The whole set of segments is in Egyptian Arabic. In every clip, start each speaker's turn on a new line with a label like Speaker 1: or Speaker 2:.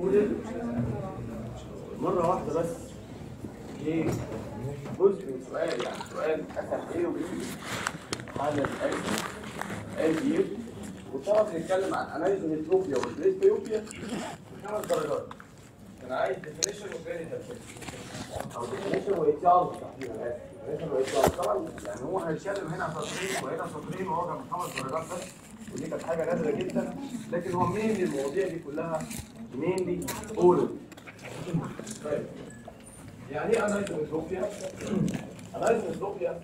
Speaker 1: اولد مره واحده بس ايه جزء من سؤال يعني سؤال اسال ايه وبي حل الاسم ادي وطبعا بنتكلم عن انايزومتروبيا والبريسبيوبيا خمس درجات انا عايز ديفينيشن وفيريتال او ديفينيشن وايتيال تحديدا ديفينيشن وايتيال طبعا يعني هو هيتكلم هنا عن سطرين وهنا سطرين وهو كان خمس درجات بس ودي كانت حاجه نادره جدا لكن هو مين المواضيع دي كلها مين اولد طيب يعني ايه انايزومتروبيا؟ انايزومتروبيا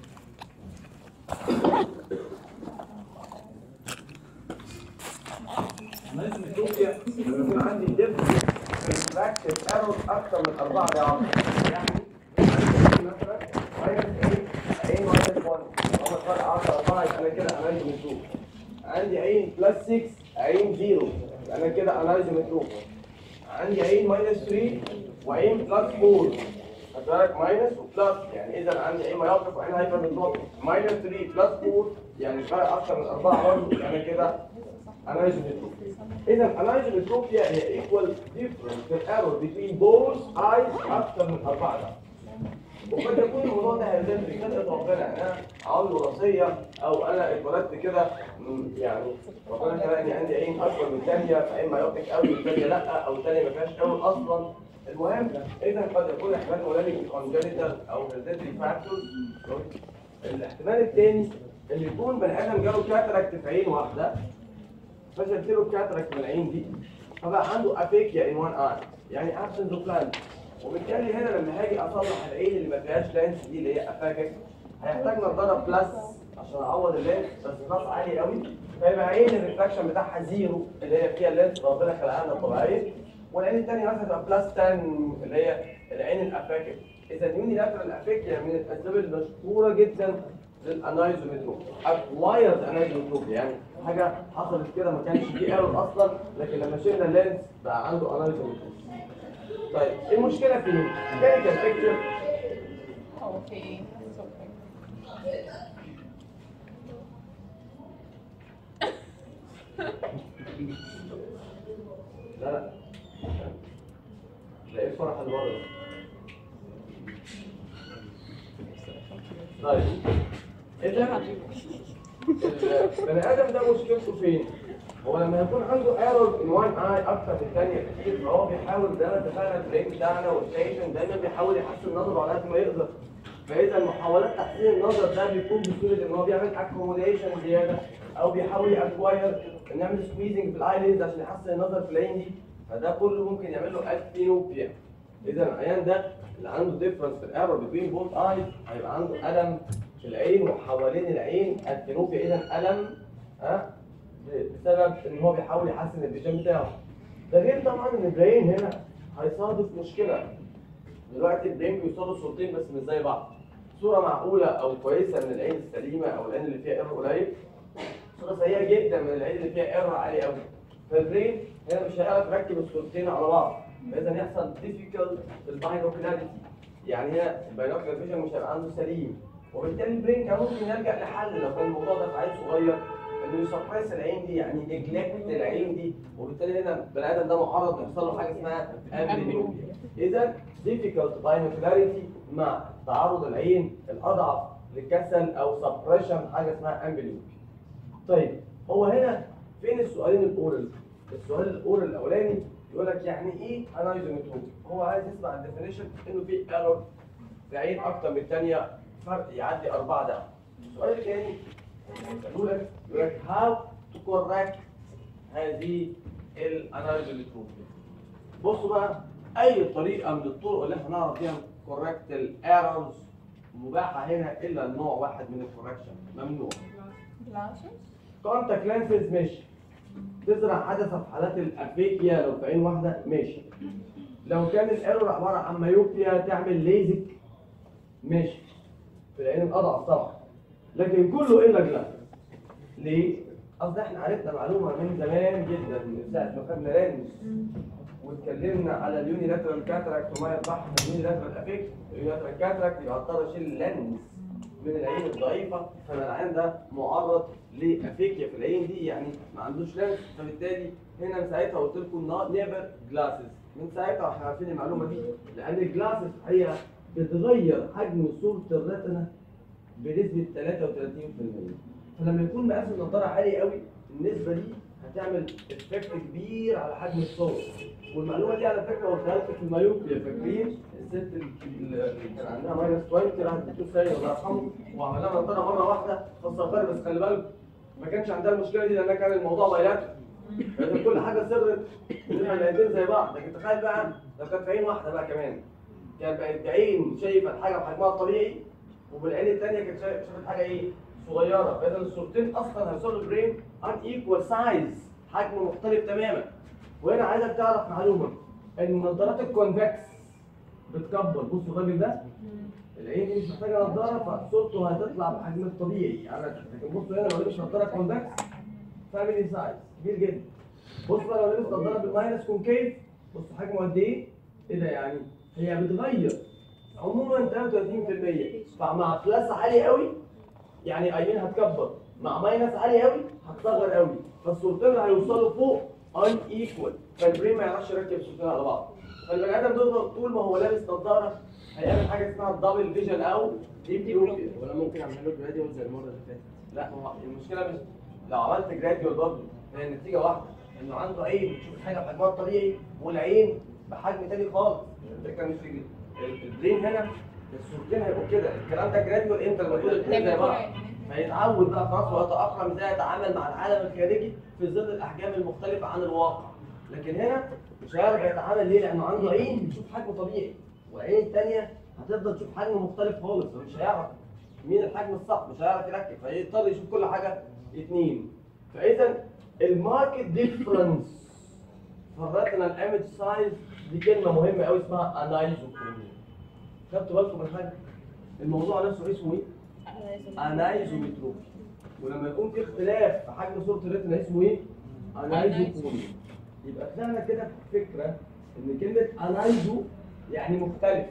Speaker 1: لازم الدنيا لما يكون عندي ديفرنس ريفراكتيف ايرور اكتر من 4 ضعف يعني عندي مثلا ماينس 8 عين ماينس 1 اول فرق 10 4 يبقى انا كده اناليز متروك عندي عين بلس 6 عين 0 يبقى انا كده اناليز متروك عندي عين ماينس 3 وعين بلس 4 خد بالك ماينس وبلس يعني اذا عندي عين مايوبيك وعين هايبر متروك ماينس 3 بلس 4 يعني فرق اكتر من 4 برضه يبقى انا كده انايزومتروبيا اذا انايزومتروبيا هي ايكوال ديفرنس في الايرور بين بوث ايز اكثر من اربعه ضعف وقد يكون الموضوع ده هيرتبط بخلقه ربنا يعني انا عوامل وراثيه او انا اتولدت كده م، يعني ربنا خلقني عندي عين اكبر من الثانيه فعين مايوبيك قوي والثانيه لا او الثانيه ما فيهاش قوي اصلا المهم اذا قد يكون احتمال اولاني كونجنتال او هيرتبري فاكتورز الاحتمال الثاني اللي يكون بني ادم جاله كاتراكت في عين واحده فشلت له الكاتراكت من العين دي فبقى عنده افيكيا ان وان اي يعني ابسنس اوف لاند وبالتالي هنا لما هاجي اصلح العين اللي ما فيهاش لانس دي اللي هي افاكك هيحتاج نضاره بلس عشان اعوض اللانس بس بلس عالي قوي فيبقى عين الريفراكشن بتاعها زيرو اللي هي فيها اللانس ربنا خلقها لنا طبيعيه والعين الثانيه مثلا تبقى بلس 10 اللي هي العين الافاكك اذا اليوني لاترال افيكيا من الاسباب المشهوره جدا للانايزومتروب اكوايرد انايزومتروب يعني حاجه حصلت كده ما كانش فيه ايرور اصلا لكن لما شلنا اللينس بقى عنده انايزومتروب طيب إيه المشكله فين؟ كلينيكال بيكتشر
Speaker 2: هو في ايه؟ صوتك.
Speaker 1: لا لا لا ايه الفرح اللي بره ده؟ طيب اذا البني ادم ده مشكلته فين؟ هو لما يكون عنده ايرور ان وان اي اكتر من الثانيه كتير فهو بيحاول زي ما اتفقنا البرين بتاعنا والشايفن دايما بيحاول يحسن نظره على قد ما يقدر فاذا محاولات تحسين النظر ده بيكون بصوره ان هو بيعمل اكوموديشن زياده او بيحاول يأكواير نعمل سكويزنج في الايلينز عشان يحسن النظر في العين دي فده كله ممكن يعمل له اكتينوبيا اذا العيان ده اللي عنده ديفرنس في الايرور بين بوث ايز هيبقى عنده الم في العين وحوالين العين اكتينوبيا اذا الم ها بسبب ان هو بيحاول يحسن الفيجن بتاعه ده غير طبعا ان البرين هنا هيصادف مشكله دلوقتي البرين بيصادف صورتين بس مش زي بعض صوره معقوله او كويسه من العين السليمه او العين اللي فيها ايرور قليل صوره سيئه جدا من العين اللي فيها ايرور عالي قوي فالبرين هنا مش هيعرف يركب الصورتين على بعض فاذا يحصل difficult في الباينوكلاريتي يعني هنا الباينوكلار فيجن مش هيبقى عنده سليم وبالتالي البرين كان ممكن يلجا لحل لو كان الموضوع ده في عيل صغير انه يسبريس العين دي يعني نجلكت العين دي وبالتالي هنا البني ادم ده معرض إنه يحصل له حاجه اسمها امبليوبيا اذا difficult باينوكلاريتي مع تعرض العين الاضعف لكسل او سبريشن حاجه اسمها امبليوبيا طيب هو هنا فين السؤالين الاورال السؤال الاورال الاولاني يقول لك يعني ايه انايزومتروبي هو عايز يسمع الديفينيشن انه في ايرور في عين اكتر من الثانيه فرق يعدي اربعه ده السؤال الثاني يقول لك يقول لك هاو تو كوركت هذه الانايزومتروبي بصوا بقى اي طريقه من الطرق اللي احنا نعرف فيها كوركت الايرورز مباحه هنا الا النوع واحد من الكوركشن ممنوع
Speaker 2: جلاسز
Speaker 1: كونتاكت لانسز ماشي تزرع حدث في حالات الافيكيا لو في عين واحده ماشي لو كان الايرور عباره عن مايوبيا تعمل ليزك ماشي في العين الاضعف طبعا لكن كله الا جلاس ليه؟ اصل احنا عرفنا معلومه من زمان جدا من ساعه ما خدنا لانس واتكلمنا على اليوني لاترال كاتراكت وما يصح اليوني لاترال افيك اليوني لاترال كاتراكت يبقى اضطر اشيل اللانس من العين الضعيفه فالعين ده معرض لافيكيا في العين دي يعني ما عندوش لانس فبالتالي هنا من ساعتها قلت لكم نيفر جلاسز من ساعتها احنا عارفين المعلومه دي لان الجلاسز هي بتغير حجم صوره الريتنا بنسبه 33% فلما يكون مقاس النضاره عالي قوي النسبه دي هتعمل افكت كبير على حجم الصوره والمعلومه دي على فكره قلتها لكم في المايوبيا فاكرين الست اللي كان عندها ماينس 20 راحت الدكتور سيد الله يرحمه وعمل لها نضاره مره واحده خاصه فرق بس خلي بالكم ما كانش عندها المشكله دي لان كان الموضوع بايلات لازم كل حاجه سرت بنبقى العينين زي بعض لكن تخيل بقى لو كانت في عين واحده بقى كمان كان بقت بعين شايفه الحاجه بحجمها الطبيعي وبالعين الثانيه كانت شايف- شافت حاجه ايه صغيره فاذا الصورتين اصلا هيوصلوا البرين ان ايكوال سايز حجم مختلف تماما وهنا عايزك تعرف معلومه ان نظارات الكونفكس بتكبر بصوا الراجل ده العين دي مش محتاجه نظاره فصورته هتطلع بحجم الطبيعي يعني لكن بصوا هنا لو لبس نظاره كونفكس فاميلي سايز كبير جدا بص بقى لو لبس نظاره بالماينس كونكيف بص حجمه قد ايه؟ ايه ده يعني؟ هي بتغير عموما 33% فمع بلس عالي قوي يعني ايمين هتكبر مع ماينس عالي قوي هتصغر قوي فالصورتين هيوصلوا فوق ان ايكوال فالبرين ما يعرفش يركب الصورتين على بعض فالبني ادم دول طول ما هو لابس نظاره هيعمل حاجه اسمها الدبل فيجن او ديب بلوبيا
Speaker 3: ولا ممكن اعمل له جراديوال زي المره اللي فاتت
Speaker 1: لا هو المشكله مش لو عملت جراديوال برضه هي النتيجه واحده انه عنده عين بتشوف حاجه بحجمها الطبيعي والعين بحجم تاني خالص الفكره مش في ال- البرين هنا الصورتين هيبقوا كده الكلام ده جراديوال امتى لما تقول الاثنين زي بعض فيتعود بقى خلاص ويتاقلم ازاي يتعامل مع العالم الخارجي في ظل الاحجام المختلفه عن الواقع لكن هنا مش هيعرف يتعامل ليه لانه عنده عين بتشوف حجم طبيعي والعين الثانيه هتفضل تشوف حجم مختلف خالص فمش هيعرف مين الحجم الصح مش هيعرف يركب فيضطر يشوف كل حاجه اتنين فاذا الماركت ديفرنس في الريتنال ايمج سايز دي كلمه مهمه قوي اسمها انايزوكروميا خدتوا بالكم من حاجه الموضوع نفسه اسمه ايه انايزومتروبي ولما يكون في اختلاف في حجم صوره الريتنا اسمه ايه انايزوكروميا يبقى طلعنا كده فكره ان كلمه انايزو يعني مختلف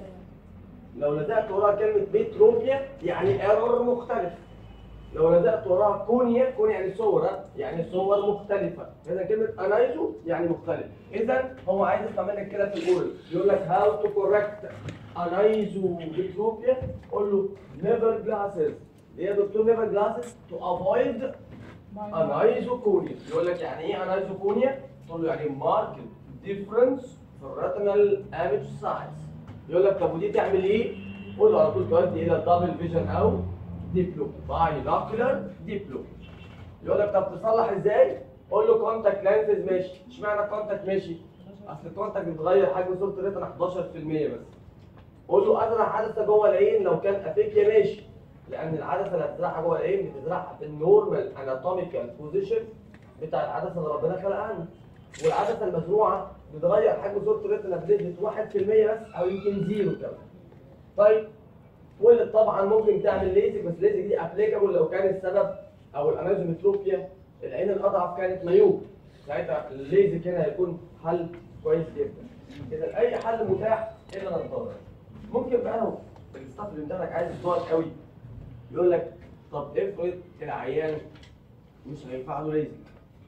Speaker 1: لو لزقت وراها كلمة متروبيا يعني ايرور مختلف لو لزقت وراها كونيا كونيا يعني صور ها؟ يعني صور مختلفة إذا كلمة انايزو يعني مختلف إذا هو عايز يفهم منك كده في الأول يقول لك هاو تو كوركت انايزو متروبيا قول له نيفر جلاسز ليه يا دكتور نيفر جلاسز تو افويد انايزوكونيا يقول لك يعني ايه انايزوكونيا؟ تقول له يعني ماركت ديفرنس في الريتنال ايمج سايز يقول لك طب ودي تعمل ايه؟ قول له على طول تؤدي الى دبل فيجن او ديبلو باينوكلر ديبلو يقول لك طب تصلح ازاي؟ قول له كونتاكت لانسز ماشي اشمعنى كونتاكت ماشي؟ اصل الكونتاكت بتغير حجم صوره الريتنا 11% بس قول له ازرع عدسه جوه العين لو كان افيكيا ماشي لان العدسه اللي هتزرعها جوه العين بتزرعها في النورمال اناتوميكال بوزيشن بتاع العدسه اللي ربنا خلقها لنا والعدسه المزروعه بتغير حجم صوره الريتنا بنسبه 1% بس او يمكن زيرو كمان طيب واللي طبعا ممكن تعمل ليزك بس ليزك دي ابليكابل لو كان السبب او الانازومتروبيا العين الاضعف كانت ميوب ساعتها الليزك هنا هيكون حل كويس جدا اذا اي حل متاح الا نظاره ممكن بقى لو الستاف اللي قدامك عايز يصور قوي يقول لك طب افرض العيان مش هينفع له ليزك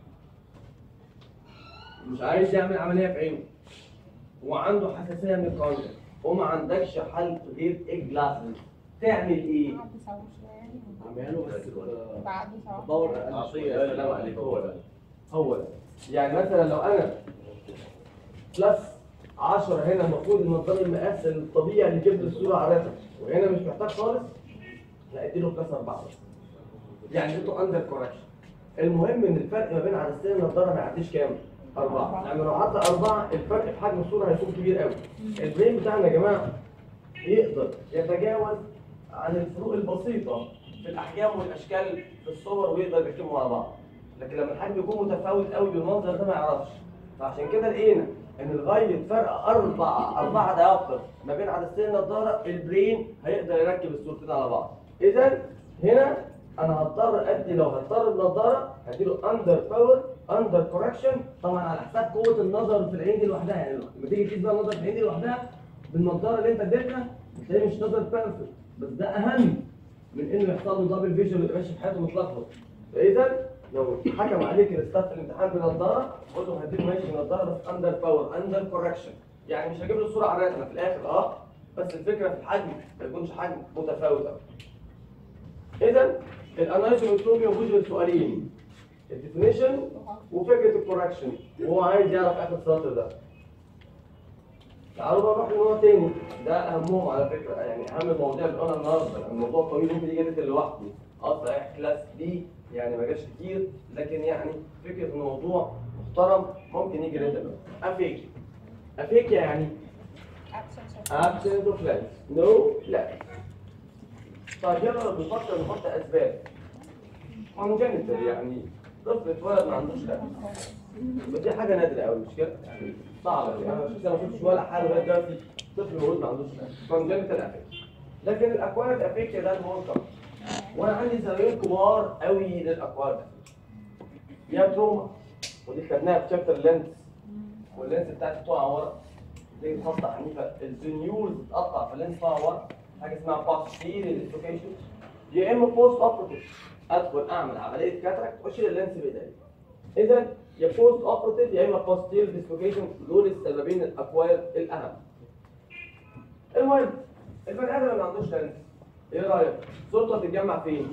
Speaker 1: مش عايز يعمل عمليه في عينه وعنده حساسيه من الكونتاكت وما عندكش حل غير الجلاسز تعمل ايه؟
Speaker 2: بعد سوا شوية يعني
Speaker 3: عمله بس ب-
Speaker 2: بعد سوا
Speaker 3: بدور
Speaker 1: العصية السلام عليكم هو ده هو ده يعني مثلا لو انا بلس 10 هنا المفروض النظام المقاس الطبيعي اللي جبت الصوره عارفها وهنا مش محتاج خالص لا اديله بلس 4 بس يعني اديته اندر كوركشن المهم ان الفرق ما بين عدستين النضاره ما يعديش كام؟ أربعة يعني لو عدى أربعة الفرق في حجم الصورة هيكون كبير قوي البرين بتاعنا يا جماعة يقدر يتجاوز عن الفروق البسيطة في الأحجام والأشكال في الصور ويقدر يركبهم مع بعض لكن لما الحجم يكون متفاوت قوي بالمنظر ده ما يعرفش فعشان كده لقينا ان لغايه فرق اربع اربع دقائق ما بين عدستين النضاره البرين هيقدر يركب الصورتين على بعض اذا هنا انا هضطر ادي لو هضطر النضاره هديله اندر باور اندر كوركشن طبعا على حساب قوه النظر في العين دي لوحدها يعني لما تيجي تقيس بقى النظر في العين دي لوحدها بالنضاره اللي انت اديتها هتلاقيه مش نظر بيرفكت بس ده اهم من انه يحصل له دبل فيجن ويبقى ماشي في حياته متلخبط فاذا لو حكم عليك الاستاذ في الامتحان بنضاره قول له هديله ماشي بنضاره بس اندر باور اندر كوركشن يعني مش هجيب له الصوره على الرسمه في الاخر اه بس الفكره في الحجم ما يكونش حجم متفاوت قوي اذا الانايزومتروبي موجود غير سؤالين الديفينيشن وفكره الكوركشن وهو عايز يعرف اخر السطر ده تعالوا بقى نروح لنوع تاني ده اهمهم على فكره يعني اهم المواضيع اللي قلنا النهارده الموضوع طويل ممكن يجي ليله لوحده اه صحيح كلاس دي يعني ما جاش كتير لكن يعني فكره الموضوع محترم ممكن يجي ليله افيكي افيكي يعني
Speaker 2: absence of
Speaker 1: absence of lens no lens طيب يلا بنفكر نحط اسباب congenital يعني طفل اتولد ما عندوش لens بس دي حاجه نادره قوي مش كده؟ يعني صعبه يعني انا شخصيا ما شفتش ولا حاله لغايه دلوقتي طفل مولود ما عندوش لens congenital افيكي لكن الاكوارد افيكي ده المنكر وانا عندي زمايل كبار قوي للاكوارد يا تروما ودي خدناها في شابتر لينس واللينس بتاعتي بتقع ورا زي خبطه عنيفه الزنيولز بتقطع في اللينس بتاعها ورا حاجه اسمها posterior dislocation يا اما بوست اوبرتيف ادخل اعمل عمليه كاتراكت واشيل اللينس بايديا اذا يا بوست اوبرتيف يا اما posterior dislocation دول السببين الاكواير الاهم المهم البني ادم اللي ما عندوش لينس ايه رايك؟ صورته هتتجمع فين؟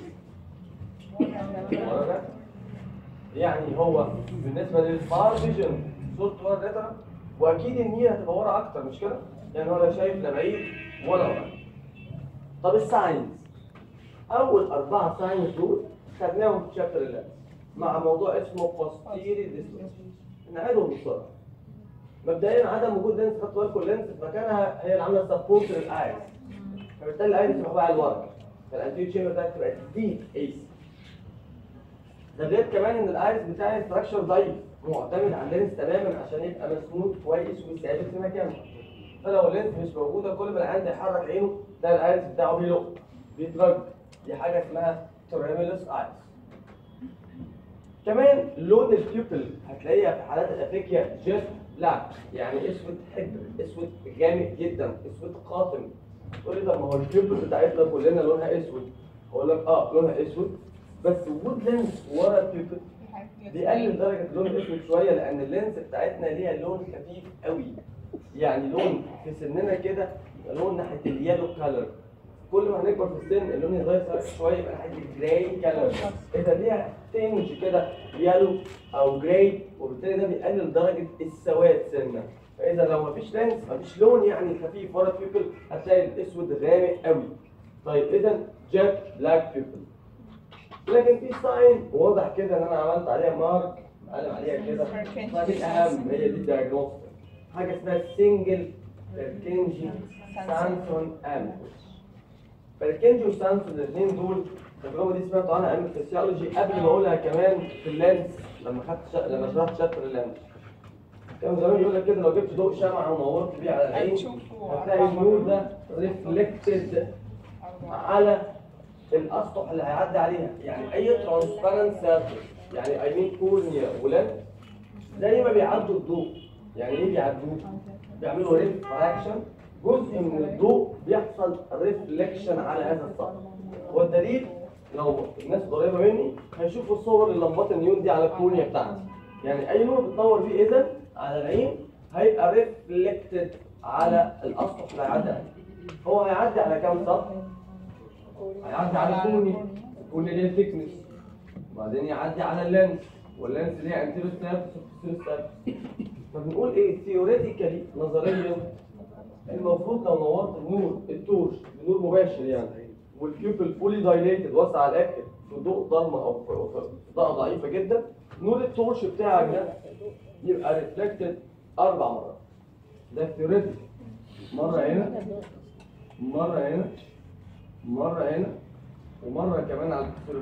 Speaker 1: ورا ده يعني هو بالنسبه للفار فيجن صورته ورا الريتنا واكيد النية هتبقى ورا اكتر مش كده؟ يعني هو لا شايف لا بعيد ولا ورا طب الساينز اول اربعه ساينز دول خدناهم في شابتر اللانس مع موضوع اسمه posterior dislocation نعيدهم بسرعه مبدئيا عدم وجود لينس خدت بالكم اللينس في مكانها هي اللي عامله سبورت للايس فبالتالي الايس تبقى بقى لورا فالانتيو تشامبر بتاعتك تبقى ديب ايس ده غير كمان ان الايرس بتاعي ستراكشر ضعيف معتمد على اللينس تماما عشان يبقى مسنود كويس وثابت في مكانه فلو اللينس مش موجوده كل ما العيان ده يحرك عينه ده الايرس بتاعه بيلق بيترج دي حاجه اسمها تريمولس ايرس كمان لون البيوبل هتلاقيها في حالات الافريكيا جيت بلاك يعني اسود حجر اسود غامق جدا اسود قاتم تقول لي طب ما هو البيوبل بتاعتنا كلنا لونها اسود اقول لك اه لونها اسود بس وجود لينس ورا البيوبل بيقلل درجه اللون الاسود شويه لان اللينس بتاعتنا ليها لون خفيف قوي يعني لون في سننا كده يبقى لون ناحيه اليالو كالر كل ما هنكبر في السن اللون يتغير شويه يبقى ناحيه الجراي كالر اذا ليها تنج كده يالو او جراي وبالتالي ده بيقلل درجه السواد سنه فاذا لو مفيش لينس مفيش لون يعني خفيف ورا البيوبل هتلاقي الاسود غامق قوي طيب اذا جاك بلاك بيوبل لكن في ساين واضح كده ان انا عملت عليها مارك معلم عليها كده فدي الاهم هي دي الدايجنوستيك حاجه اسمها سنجل بيركنجي سانسون امبوس بيركنجي وسانسون الاثنين دول التجربه دي سمعت عنها ايام الفسيولوجي قبل ما اقولها كمان في اللينس لما خدت شا... لما شرحت شابتر اللينس كان زمان يقول لك كده لو جبت ضوء شمعة ونورت بيه على العين
Speaker 2: هتشوفوا
Speaker 1: هتلاقي النور ده ريفلكتد على الاسطح اللي هيعدي عليها يعني اي ترانسبيرنت سيرفيس يعني اي مين كورنيا ولاد زي ما بيعدوا الضوء يعني ايه بيعدوه؟ بيعملوا ريفراكشن جزء من الضوء بيحصل ريفليكشن على هذا السطح والدليل لو الناس قريبه مني هيشوفوا صور اللمبات النيون دي على الكورنيا بتاعتي يعني اي نور بتنور فيه اذا على العين هيبقى ريفلكتد على الاسطح اللي هيعدي عليه هو هيعدي على كام سطح؟ هيعدي على الكوني الكوني ليه ثيكنس وبعدين يعدي على اللينس واللينس ليه انتيرو ستابس وبوستيرو ستابس فبنقول ايه ثيوريتيكالي نظريا المفروض لو نورت النور التورش بنور مباشر يعني والبيوبل فولي دايليتد واسع على الاخر في ضوء ضلمه او في في اضاءه ضعيفه جدا نور التورش بتاعك ده يبقى ريفلكتد اربع مرات ده ثيوريتيكال مره هنا مره هنا مرة هنا ومرة كمان على الكسور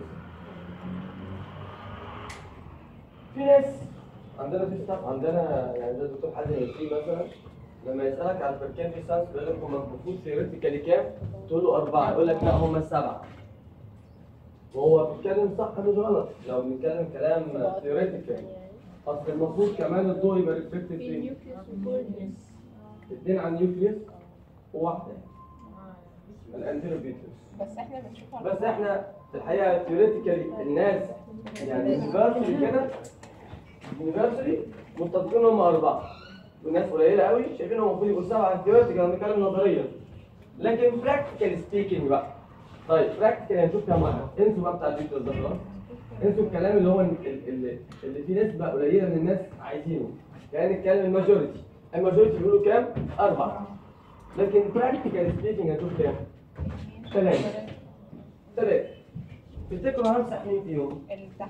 Speaker 1: في ناس عندنا في ستاف عندنا يعني زي الدكتور حازم ياسين مثلا لما يسألك على البركان في سانس بيقول لك هم المفروض ثيوريتيكالي كام؟ تقول له أربعة يقول لك لا هم سبعة وهو بيتكلم صح مش غلط لو بنتكلم كلام ثيوريتيكال أصل المفروض كمان الضوء يبقى ريفلكتد فين؟ اثنين على النيوكليوس وواحدة الانتيريور فيترس
Speaker 2: بس احنا بنشوفها
Speaker 1: بس احنا في الحقيقه ثيوريتيكالي الناس يعني يونيفرسالي كده يونيفرسالي متفقين ان هم اربعه والناس قليله قوي شايفين هم المفروض يبقوا سبعه ثيوريتيكال انا بتكلم نظريا لكن براكتيكال سبيكينج بقى طيب براكتيكال هنشوف كام واحد انسوا بقى بتاع الفيترس ده خلاص انسوا الكلام اللي هو ال- ال- اللي, اللي فيه نسبه قليله من الناس عايزينه يعني نتكلم الماجوريتي الماجوريتي بيقولوا كام؟ اربعه لكن براكتيكال سبيكينج هنشوف كام؟ ثلاثه ثلاثة تفتكروا همسح مين فيهم؟
Speaker 2: اللي تحت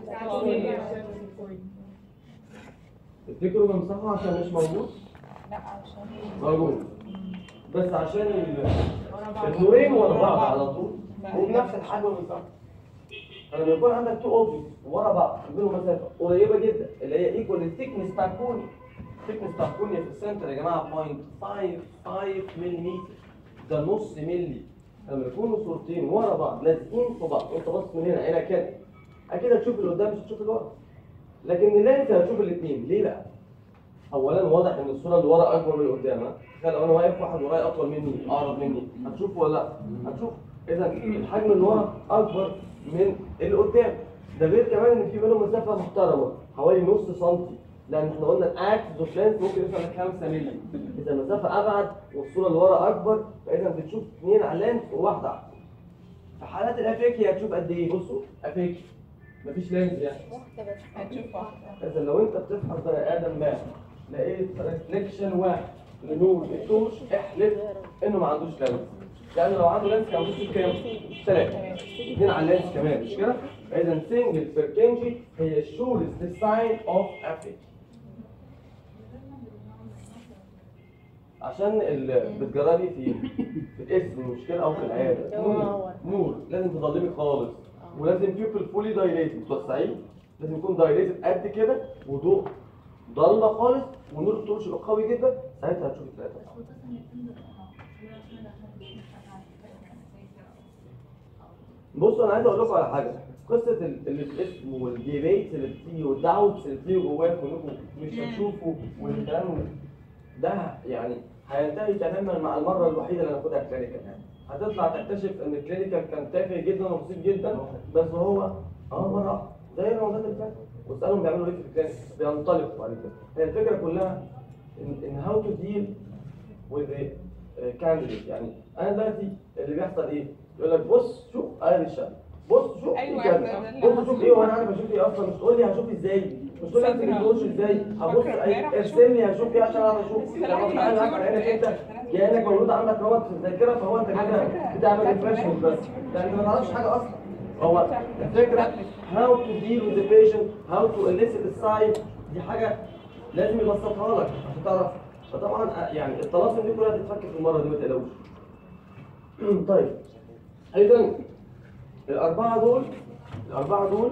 Speaker 1: تفتكروا بمسحه عشان مش موجود؟
Speaker 2: لا عشان
Speaker 1: موجود بس عشان ال- النورين ورا بعض على طول وبنفس الحجم والمساحة فلما يكون عندك تو اوبجكت ورا بعض بينهم مسافة قريبة جدا اللي هي ايكوال الثيكنس بتاع الكوني الثيكنس بتاع الكوني في السنتر يا جماعة 0.55 ملم ده نص ملي لما يكونوا صورتين ورا بعض لازقين في بعض وانت باصص من هنا هنا كده اكيد هتشوف اللي قدام مش هتشوف اللي ورا لكن اللينس هتشوف الاثنين ليه بقى؟ اولا واضح ان الصوره اللي ورا اكبر من اللي قدام ها؟ تخيل لو انا واقف واحد ورايا اطول مني اقرب مني هتشوفه ولا لا؟ هتشوف اذا الحجم اللي ورا اكبر من اللي قدام ده غير كمان ان في بينهم مسافه محترمه حوالي نص سنتي لان احنا قلنا الاكس اوف لينس ممكن يوصل ل 5 مللي اذا المسافه ابعد والصوره اللي ورا اكبر فاذا بتشوف اثنين على اللينس وواحده على في حالات الافيكي هتشوف قد ايه بصوا افيكي مفيش لينس يعني
Speaker 2: هنشوف واحدة
Speaker 1: إذا لو أنت بتفحص بني آدم ما لقيت ريفليكشن واحد لنور التوش احلف إنه ما عندوش لينس لأن لو عنده لينس كان عنده كام؟ ثلاثة اثنين على اللينس كمان مش كده؟ إذا سنجل بيركنجي هي شورست ساين أوف أفيك عشان اللي بتجربي في في الاسم مش كده او في العياده نور نور لازم تضلمي خالص ولازم بيبل فولي دايليتد توسعيه لازم يكون دايليتد قد كده وضوء ضلمه خالص ونور الطرش يبقى قوي جدا ساعتها هتشوفي ثلاثه بصوا انا عايز اقول لكم على حاجه قصه ال- اللي في الاسم والديبيت اللي بتيجي والداوتس اللي بتيجي جواكم انكم مش هتشوفوا والكلام ده يعني هينتهي تماما مع المره الوحيده اللي هناخدها كلينيكال يعني هتطلع تكتشف ان الكلينيكال كان تافه جدا وبسيط جدا بس هو اه مره واحدة. زي الموضوع اللي فات واسالهم بيعملوا ايه في الكلينيك بينطلقوا بعد كده هي الفكره كلها ان ان هاو تو ديل with the uh, candidate يعني انا دلوقتي اللي بيحصل ايه؟ يقول لك بص شوف ادي الشاب بص شوف
Speaker 2: أيوة،
Speaker 1: ايه
Speaker 2: ده
Speaker 1: كذا
Speaker 2: اللي
Speaker 1: بص شوف ايه وانا عارف اشوف ايه اصلا مش تقول لي هشوف ازاي مش تقول لي انت ما تقولش ازاي هبص
Speaker 2: فاكرة امبارح
Speaker 1: ارسم لي هشوف ايه عشان اعرف اشوف
Speaker 2: بس
Speaker 1: لما
Speaker 2: طلعت
Speaker 1: بتعامل معاك
Speaker 2: الأنتيور
Speaker 1: على انك انت
Speaker 2: بتاعت-
Speaker 1: كانك مولود عندك ربط في الذاكره فهو انت
Speaker 2: على
Speaker 1: كده
Speaker 2: فكرة
Speaker 1: بتعمل
Speaker 2: بتاعت
Speaker 1: ريفرشمنت
Speaker 2: امبارح
Speaker 1: بس لان ما تعرفش حاجه اصلا هو الفكره how to deal with the patient how to elicit the sign دي حاجه لازم يبسطها لك عشان تعرف فطبعا آه، يعني الطلاسم دي كلها تتفك في المره دي ما تقلقوش طيب اذا الاربعه دول الاربعه دول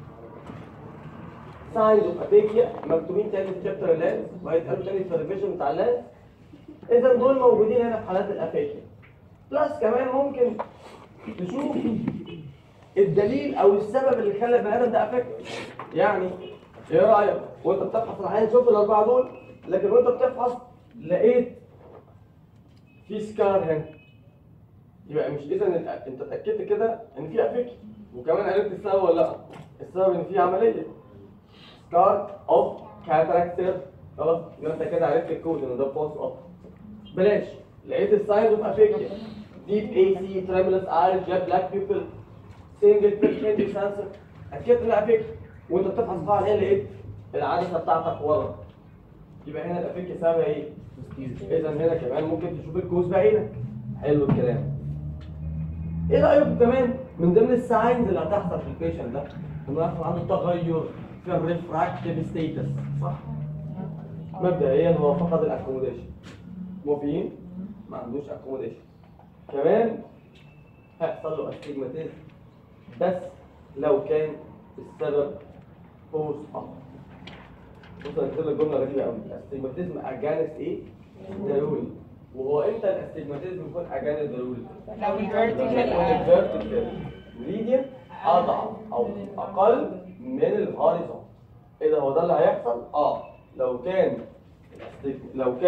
Speaker 1: ساينز اوف ابيكيا مكتوبين تاني في شابتر اللانس وهيتقالوا تاني في الريفيجن بتاع اللانس اذا دول موجودين هنا في حالات الابيكيا بلس كمان ممكن تشوف الدليل او السبب اللي خلى البني ادم ده افكت يعني ايه رايك وانت بتفحص العين شفت الاربعه دول لكن وانت بتفحص لقيت في سكار هنا يبقى مش اذا انت انت اتاكدت كده ان في افكت وكمان عرفت السبب ولا لا السبب ان في عمليه سكار اوف كاتاراكت خلاص يبقى انت كده عرفت الكود ان ده بوست اوف بلاش لقيت الساينز اوف افيكيا ديب اي سي تريمولس ار جاب بلاك بيبل سنجل بيركندي سانسر اكدت ان افيكيا وانت بتفحص بقى عليها لقيت العدسه بتاعتك ورا يبقى هنا الافيكيا سببها ايه؟ اذا هنا كمان ممكن تشوف الكوز بعينك حلو الكلام ايه رايكم كمان من ضمن الساينز اللي هتحصل في البيشنت ده انه يحصل عنده تغير في الريفراكتيف ستيتس صح مبدئيا هو فقد الاكوموديشن موافقين ما عندوش اكوموديشن كمان هيحصل له استجماتيزم بس لو كان السبب بوست اب بص انا كده جمله غريبه قوي الاستجماتيزم اجانس ايه؟ ضروري وهو امتى الاستجماتيزم يكون اجانس ضروري؟
Speaker 2: لو الفيرتيكال
Speaker 1: الفيرتيكال ميديان اضعف او اقل من الهوريزون ايه ده هو ده اللي هيحصل اه لو كان لو كان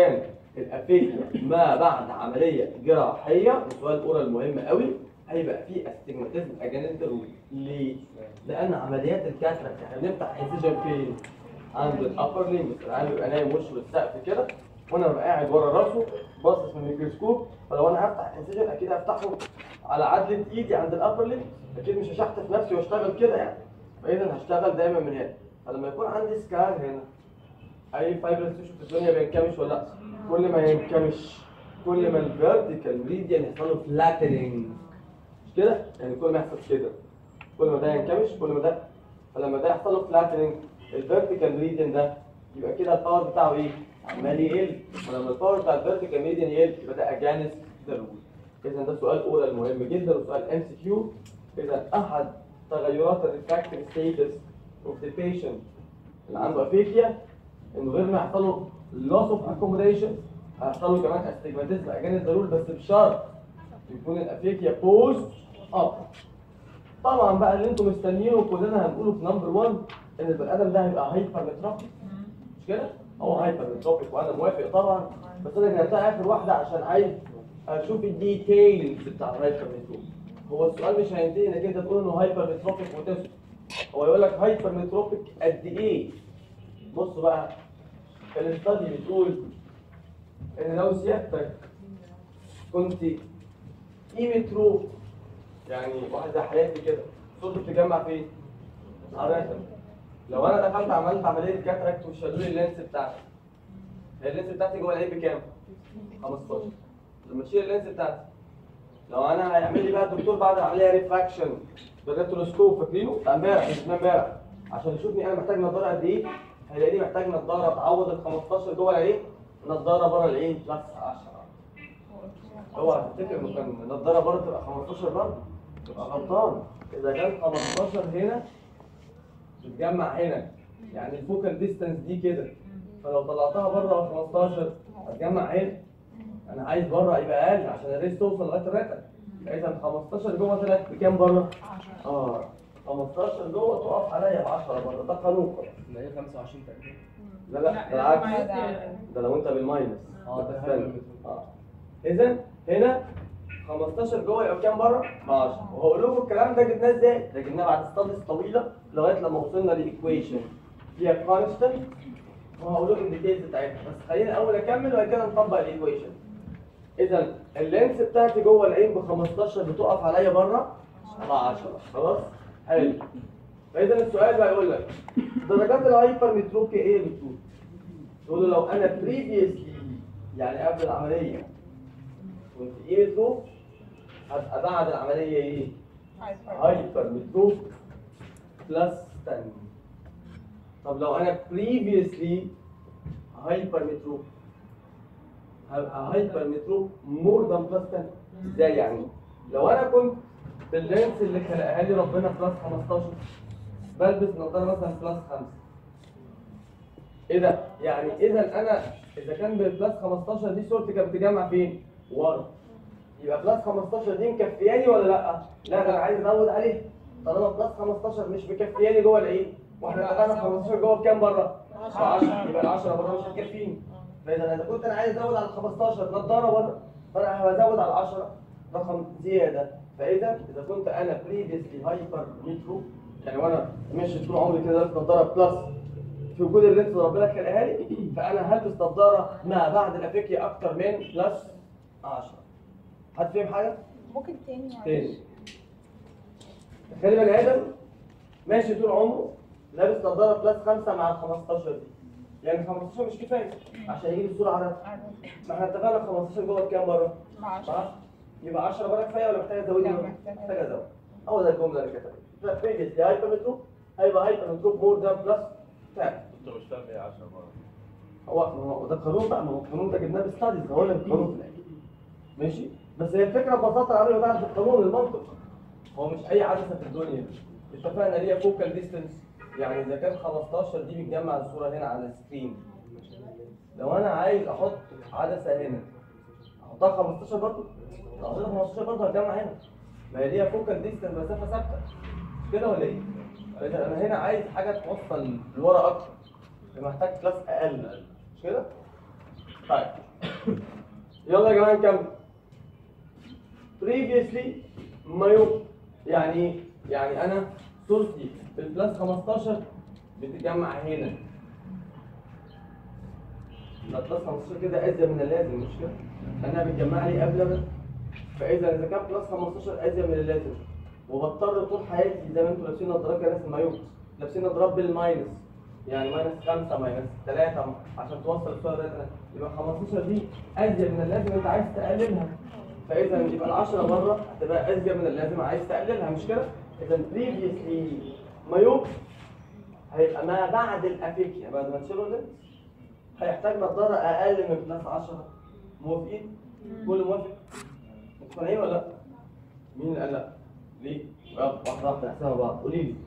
Speaker 1: الافيليا ما بعد عمليه جراحيه السؤال الاورال مهم قوي هيبقى فيه استجماتيزم اجانست الروت ليه؟ لان عمليات الكاتراكت احنا بنفتح انسجن فين؟ عند الابر ليمب العيان بيبقى نايم وشه للسقف كده وانا ببقى قاعد ورا راسه باصص من الميكروسكوب فلو انا هفتح انسجن اكيد هفتحه على عدلة ايدي عند الابر ليمب اكيد مش هشحتف نفسي واشتغل كده يعني فاذا هشتغل دايما من هنا فلما يكون عندي سكار هنا اي فايبرس تيشو في الدنيا بينكمش ولا لا كل ما ينكمش كل ما الفيرتيكال ميديان يحصل له فلاتنينج مش كده يعني كل ما يحصل كده كل ما ده ينكمش كل ما ده فلما ده يحصل له فلاتنينج الفيرتيكال ميديان ده يبقى كده الباور بتاعه ايه عمال يقل ولما الباور بتاع الفيرتيكال ميديان يقل يبقى ده اجانس ذا رول اذا ده سؤال اولى المهم جدا وسؤال ام سي كيو اذا احد تغيرات الريفراكتيف ستيتس اوف ذا بيشنت اللي عنده افيكيا انه غير ما يحصل له loss of accommodation هيحصل له كمان استجماتيزم اجانب ضروري بس بشرط يكون الافيكيا بوست اب طبعا بقى اللي انتم مستنيينه كلنا هنقوله في نمبر 1 ان البني ادم ده هيبقى هايبر متروفيك مش كده؟ هو هايبر متروفيك وانا موافق طبعا بس انا جبتها اخر واحده عشان عايز اشوف الديتيلز بتاع الهايبر متروفيك هو السؤال مش هينتهي انك انت تقول انه هايبر متروفيك وتسكت هو يقول لك هايبر متروفيك قد ايه؟ بص بقى الاستادي بتقول ان لو سيادتك كنت قيمة روح يعني واحد زي حالاتي كده صوت بتجمع فين؟ على الرسم لو انا دخلت عملت عملية كاتراكت وشالوا لي اللينس بتاعتي هي اللينس بتاعتي جوه العين بكام؟ 15 لما تشيل اللينس بتاعتي لو انا هيعمل لي بقى الدكتور بعد العمليه ريفراكشن بالريتروسكوب فاكرينه بتاع امبارح مش بتاع امبارح عشان يشوفني انا محتاج نظاره قد ايه هيلاقيني محتاج نظاره تعوض ال 15 جوه العين نظاره بره العين بلس 10 اوعى تفتكر انه كان نظاره بره تبقى 15 برضه تبقى غلطان اذا كان 15 هنا بتجمع هنا يعني الفوكال ديستانس دي كده فلو طلعتها بره 15 هتجمع هنا انا عايز بره يبقى اقل عشان الريس توصل لغايه الرئه اذا 15 جوه طلعت بكام بره؟ اه 15 جوه تقف عليا ب 10 بره ده قانون خلاص
Speaker 3: اللي هي 25 تقريبا
Speaker 1: لا لا بالعكس ده لو انت بالماينس
Speaker 3: اه، ده
Speaker 1: استنى.
Speaker 3: حلو.
Speaker 1: اه اذا هنا 15 جوه يبقى كام بره؟ ب 10 وهقول لكم الكلام ده جبناه ازاي؟ ده جبناه بعد ستاديز طويله لغايه لما وصلنا لايكويشن فيها كونستنت وهقول لكم الديتيلز بتاعتها بس خلينا الاول اكمل وبعد كده نطبق الايكويشن اذا اللينس بتاعتي جوه العين ب 15 بتقف عليا بره ب 10 خلاص؟ حلو فاذا السؤال بقى يقول لك درجات الهايبر متروكي ايه يا دكتور؟ تقول له لو انا بريفيسلي يعني قبل العمليه كنت ايه متروك هبقى بعد العمليه ايه؟ هايبر متروك بلس 10 طب لو انا بريفيسلي هايبر متروك هبقى هايبر متروك مور ذان بلس 10 ازاي يعني؟ لو انا كنت باللينس اللي خلقها لي ربنا بلس 15 بلبس نظاره مثلا بلس 5 ايه ده؟ يعني اذا انا اذا كان بالبلس 15 دي صورتي كانت بتجمع فين؟ ورا يبقى بلس 15 دي مكفياني ولا لا؟ لا ده انا عايز ازود عليه طالما بلس 15 مش مكفياني جوه العين واحنا اتفقنا 15 جوه بكام بره؟ ب 10 يبقى ال 10 بره مش هتكفيني فاذا اذا كنت انا عايز ازود على ال 15 نضاره بره فانا هزود على ال 10 رقم زياده فاذا اذا كنت انا بريفيسلي هايبر مترو يعني وانا ماشي طول عمري كده لابس نضاره بلس في وجود اللينس اللي ربنا خلقها لي فانا هلبس نضاره ما بعد الافكي اكتر من بلس 10 حد فاهم حاجه؟
Speaker 2: ممكن تاني معلش.
Speaker 1: تاني تخيل بني ادم ماشي طول عمره لابس نظاره بلس 5 مع ال 15 دي يعني 15 مش كفايه عشان يجيب الصوره على ما احنا اتفقنا 15 جوه بكام بره؟
Speaker 2: مع
Speaker 1: ب
Speaker 2: عشرة.
Speaker 1: 10 يبقى 10 بره كفايه ولا محتاج ازود
Speaker 2: لا،
Speaker 1: منه؟
Speaker 2: محتاج.
Speaker 1: محتاج ازود هو ده الجمله اللي كتبت لا بريفيس هايبر متروب هيبقى هايبر متروب مور ذان بلس 10
Speaker 4: انت مش فاهم ايه 10 مرات
Speaker 1: هو ما هو ده القانون بقى ما هو القانون ده جبناه بالستاديز هو اللي القانون في الاخر ماشي بس هي الفكره ببساطه عامله بقى في القانون المنطق هو مش اي عدسه في الدنيا اتفقنا ليها فوكال ديستنس يعني اذا كان 15 دي بتجمع الصوره هنا على السكرين لو انا عايز احط عدسه هنا احطها 15 برضه لو حطيتها 15 برضه هتجمع هنا ما هي ليها فوكال ديستنس مسافه ثابته مش كده ولا ايه؟ فاذا انا هنا عايز حاجه توصل لورا اكتر محتاج كلاس اقل مش كده؟ طيب يلا يا جماعه نكمل previously مايوب يعني ايه؟ يعني انا صورتي في البلس 15 بتتجمع هنا لا بلس 15 كده ازيد من اللازم مش كده؟ انا بتجمع لي قبل ما فاذا اذا كان بلس 15 ازيد من اللازم وبضطر طول حياتي زي ما انتم لابسين نظارات كده ناس المايوب لابسين نظارات بالماينس يعني ماينس 5 ماينس 3 عشان توصل الصوره ده يبقى 15 دي ازيد من اللازم انت عايز تقللها فاذا يبقى ال 10 بره هتبقى ازيد من اللازم عايز تقللها مش كده؟ اذا بريفيسلي مايوب هيبقى ما بعد الافيكيا بعد ما تشيله اللينس هيحتاج نظاره اقل من بلس 10 موافقين؟ كل موافق؟ مقتنعين ولا لا؟ مين اللي قال لا؟ ليه؟ يلا واحده واحده نحسبها بعض قولي لي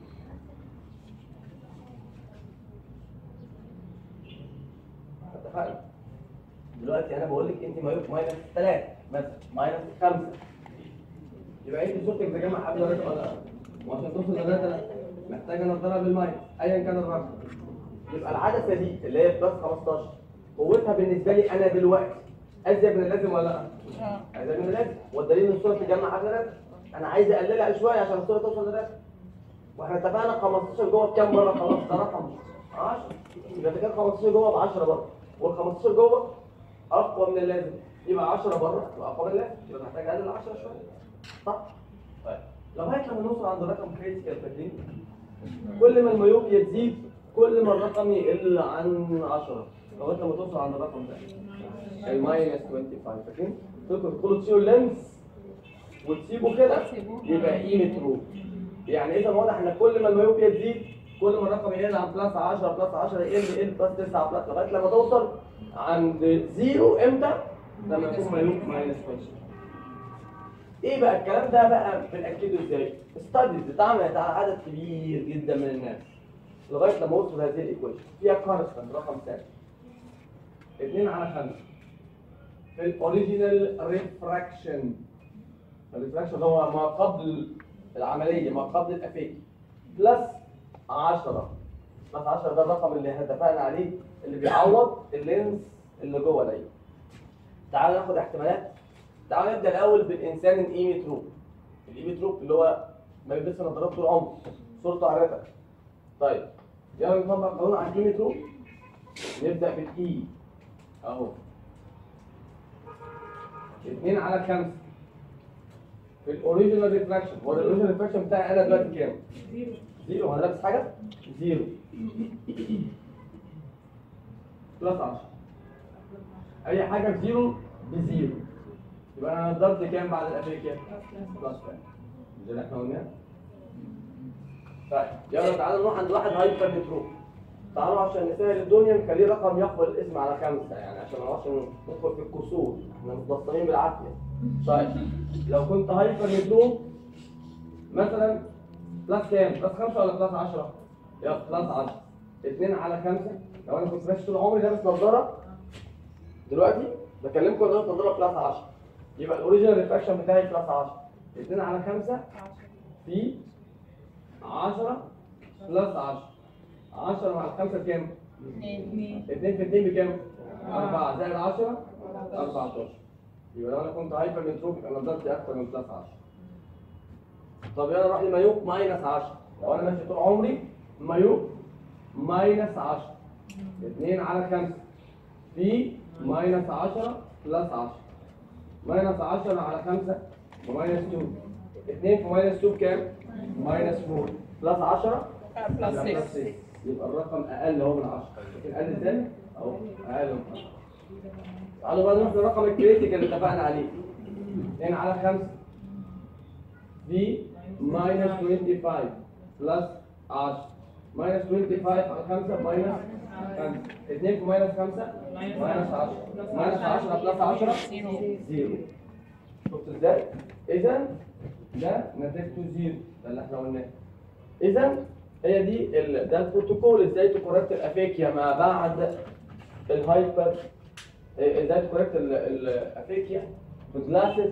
Speaker 1: اتفقنا دلوقتي انا بقول لك انت مايوب ماينس 3 مثلا ماينس 5 يبقى انت صورتك تجمع قبل الرقم ولا لا؟ وعشان توصل للرقم لا محتاجه نضربها بالماينس ايا كان الرقم يبقى العدسه دي اللي هي بلس 15 قوتها بالنسبه لي انا دلوقتي ازيد من اللازم ولا لا؟
Speaker 2: اه
Speaker 1: ازيد من اللازم والدليل ان الصوره تجمع قبل الرقم انا عايز اقللها شويه عشان الصوره توصل للرقم واحنا اتفقنا 15 جوه بكام مره خلاص ده رقم 10 يبقى إذا كان 15 جوه ب 10 بره وال 15 جوه اقوى من اللازم يبقى 10 بره يبقى اقوى من اللازم يبقى محتاج اقلل 10 شويه صح؟ طيب لغايه لما نوصل عند الرقم كريتيكال فاكرين؟ كل ما الميوبيا تزيد كل ما الرقم يقل عن 10 لغايه لما توصل عند الرقم ده الماينس 25 فاكرين؟ تدخلوا تدخلوا تشيلوا اللينس وتسيبه كده يبقى قيمه رو يعني اذا واضح ان كل ما الميوبيا تزيد كل ما الرقم يقل عن بلس 10 بلس 10 يقل يقل بلس 9 بلس لغايه لما توصل عند زيرو امتى؟ لما يكون ميوب ماينس 20 ايه بقى الكلام ده بقى بنأكده ازاي؟ ستاديز اتعملت على عدد كبير جدا من الناس لغايه لما وصلوا هذه الايكويشن فيها كونستنت رقم ثابت 2 على 5 في الاوريجينال ريفراكشن الريفراكشن هو ما قبل العمليه ما قبل الافيك بلس 10 بلس 10 ده الرقم اللي اتفقنا عليه اللي بيعوض اللينس اللي جوه العين تعالوا ناخد احتمالات تعالوا نبدا الاول بالانسان الايمي تروب الايمي تروب اللي هو ما بيلبسش نظارات طول عمره صورته عرفتك طيب يلا نطبق قانون على الايمي تروب نبدا بالاي اهو 2 على 5 في الاوريجينال ريفراكشن هو الاوريجينال ريفراكشن بتاعي انا دلوقتي كام؟ زيرو هو انا لابس حاجه؟ زيرو بلس 10 اي حاجه بزيرو بزيرو يبقى انا ضربت كام بعد الافريقيا؟ بلس 5 مش ده اللي احنا قلناه؟ طيب يلا تعالوا نروح عند واحد هايبر متروب تعالوا عشان نسهل الدنيا نخليه رقم يقبل الاسم على خمسة يعني عشان ما نعرفش ندخل في الكسور احنا متبسطين بالعافية طيب لو كنت هايبر متروب مثلا بلس كام؟ بلس خمسة ولا بلس 10؟ يلا بلس 10 2 على 5 لو انا كنت ماشي طول عمري لابس نظارة دلوقتي بكلمكم لابس نظارة بلس 10 يبقى الاوريجينال ريفراكشن بتاعي بلس 10 2 على 5 في 10 بلس 10 10 مع الخمسة بكام؟
Speaker 2: اثنين
Speaker 1: 2 في 2 بكام؟ 4 زائد 10 14 يبقى لو انا كنت هايبر متروب يبقى نظرتي اكتر من بلس 10 طب يلا نروح لمايوب ماينس 10 لو انا ماشي طول عمري مايوب ماينس 10 2 على 5 في ماينس 10 بلس 10 ماينس 10 على 5 وماينس 2 2 في ماينس 2 بكام؟ ماينس 4 بلس 10
Speaker 2: بلس
Speaker 1: يبقى
Speaker 2: 6
Speaker 1: 6 يبقى الرقم اقل اهو من 10 لكن اقل ازاي؟ اهو اقل من 10 تعالوا بقى نروح للرقم الكريتيكال اللي اتفقنا عليه 2 على 5 في ماينس 25 بلس 10 ماينس 25 على 5 ماينس 5 2 في ماينس 5 ماينس 10 ماينس 10 بلس 10
Speaker 2: زيرو
Speaker 1: زيرو شفت ازاي؟ اذا ده نتيجته زيرو ده اللي احنا قلناه اذا هي دي ال... ده البروتوكول ازاي تكوركت الافيكيا ما بعد الهايبر إيه، ازاي تكوركت ال- الافيكيا بجلاسز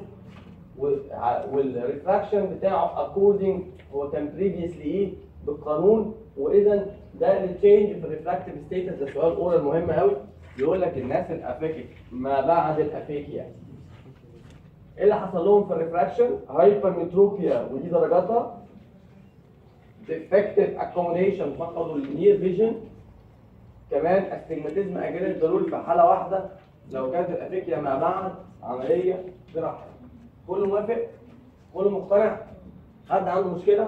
Speaker 1: والريفراكشن بتاعه اكوردنج هو كان بريفيسلي ايه بالقانون واذا ده التشينج في الريفراكتيف ستيتس ده سؤال اورال مهم قوي يقول لك الناس الافيكيك ما بعد الافيكيا ايه اللي حصل لهم في الريفراكشن هايبرمتروبيا ودي درجاتها defective accommodation فقدوا النير فيجن كمان استجماتيزم اجل الضلول في حاله واحده لو كانت الافيكيا ما بعد عمليه جراحيه كله موافق كله مقتنع حد عنده مشكله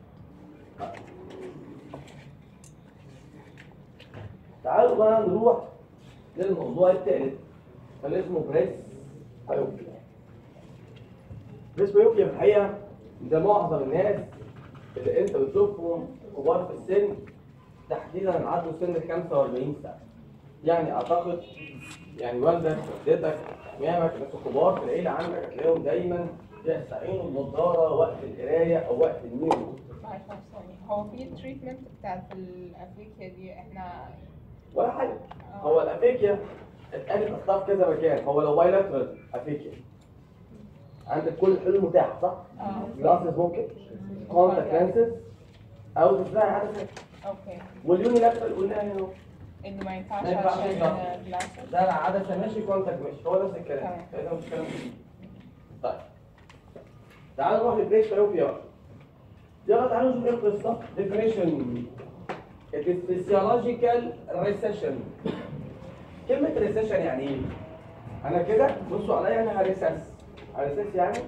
Speaker 1: تعالوا بقى نروح للموضوع الثالث اللي اسمه بريس بايوبيا بريس بايوبيا في الحقيقه ده معظم الناس اللي انت بتشوفهم كبار في السن تحديدا عدوا سن ال 45 سنه يعني اعتقد يعني والدك والدتك امامك الناس الكبار في العيله عندك هتلاقيهم دايما يستعينوا بالنضاره وقت القرايه او وقت النيرو
Speaker 2: معلش ثانية هو في التريتمنت بتاعت الافريكيا دي احنا
Speaker 1: ولا حاجه هو الافيكيا اتقالت اصلا في كذا مكان هو لو بايلاترال افيكيا عندك كل الحلول متاحه صح؟
Speaker 2: اه
Speaker 1: جلاسز ممكن كونتاكت لانسز او تزرعي عدسه
Speaker 2: اوكي
Speaker 1: واليوني لاترال قلناها هنا اهو.
Speaker 2: انه ما ينفعش
Speaker 1: ما ينفعش
Speaker 2: عشان
Speaker 1: ينفع.
Speaker 2: جلاسز
Speaker 1: زرع عدسه ماشي كونتاكت ماشي هو نفس الكلام
Speaker 2: تمام.
Speaker 1: فاذا مش كلام جديد طيب تعالوا نروح للبريك بايوبيا بقى يلا تعالوا نشوف ايه القصه definition it is physiological recession كلمة recession يعني ايه؟ أنا كده بصوا عليا أنا هريسس هريسس يعني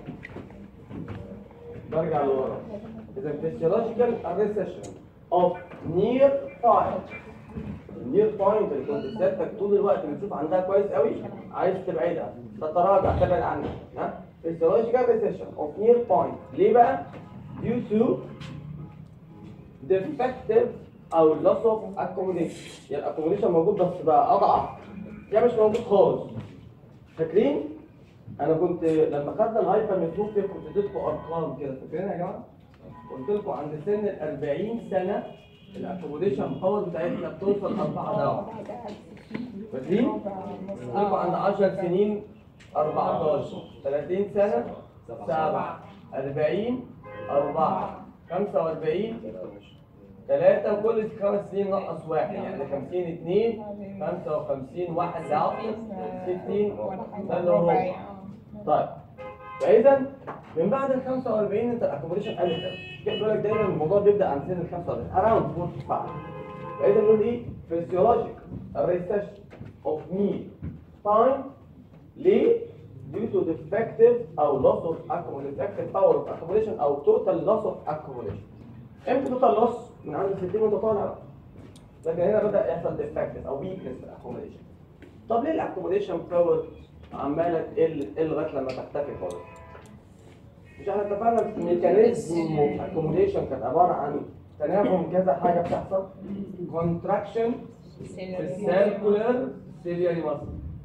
Speaker 1: برجع لورا إذا physiological recession of near point النير بوينت اللي كنت سيادتك طول الوقت بتشوف عندها كويس قوي عايز تبعدها تتراجع تبعد عنها ها physiological recession of near point ليه بقى؟ due to defective او loss of accommodation يعني accommodation موجود بس بقى اضعف يعني مش موجود خالص فاكرين؟ انا كنت لما خدنا الهايبر متروفيا كنت اديتكم ارقام كده فاكرينها يا جماعه؟ قلت لكم عند سن ال 40 سنه الاكوموديشن باور بتاعتنا بتوصل 4 ضعف فاكرين؟ قلت لكم عند 10 سنين 14 30 سنه 7 40 4 45 3 وكل خمس سنين نقص واحد يعني 50 2 55 واحد ضعف 60 ده اللي هو ربع. طيب فاذا من بعد ال 45 انت الاكوموديشن قلت قوي كده بيقول لك دايما الموضوع بيبدا عند سن ال 45 اراوند 45 فاذا نقول ايه فيسيولوجيك ريسيشن اوف مي تايم ليه due to defective او loss of accumulation defective power of accumulation او total loss of accumulation امتى total loss من عند 60 وانت طالع لكن هنا بدا يحصل defective او weakness في الاكوموديشن طب ليه الاكوموديشن باور عماله تقل تقل لغايه لما تختفي خالص مش احنا اتفقنا في ميكانيزم الاكوموديشن كانت عباره عن تناغم كذا حاجه بتحصل كونتراكشن في السيركولر سيلياري ماسل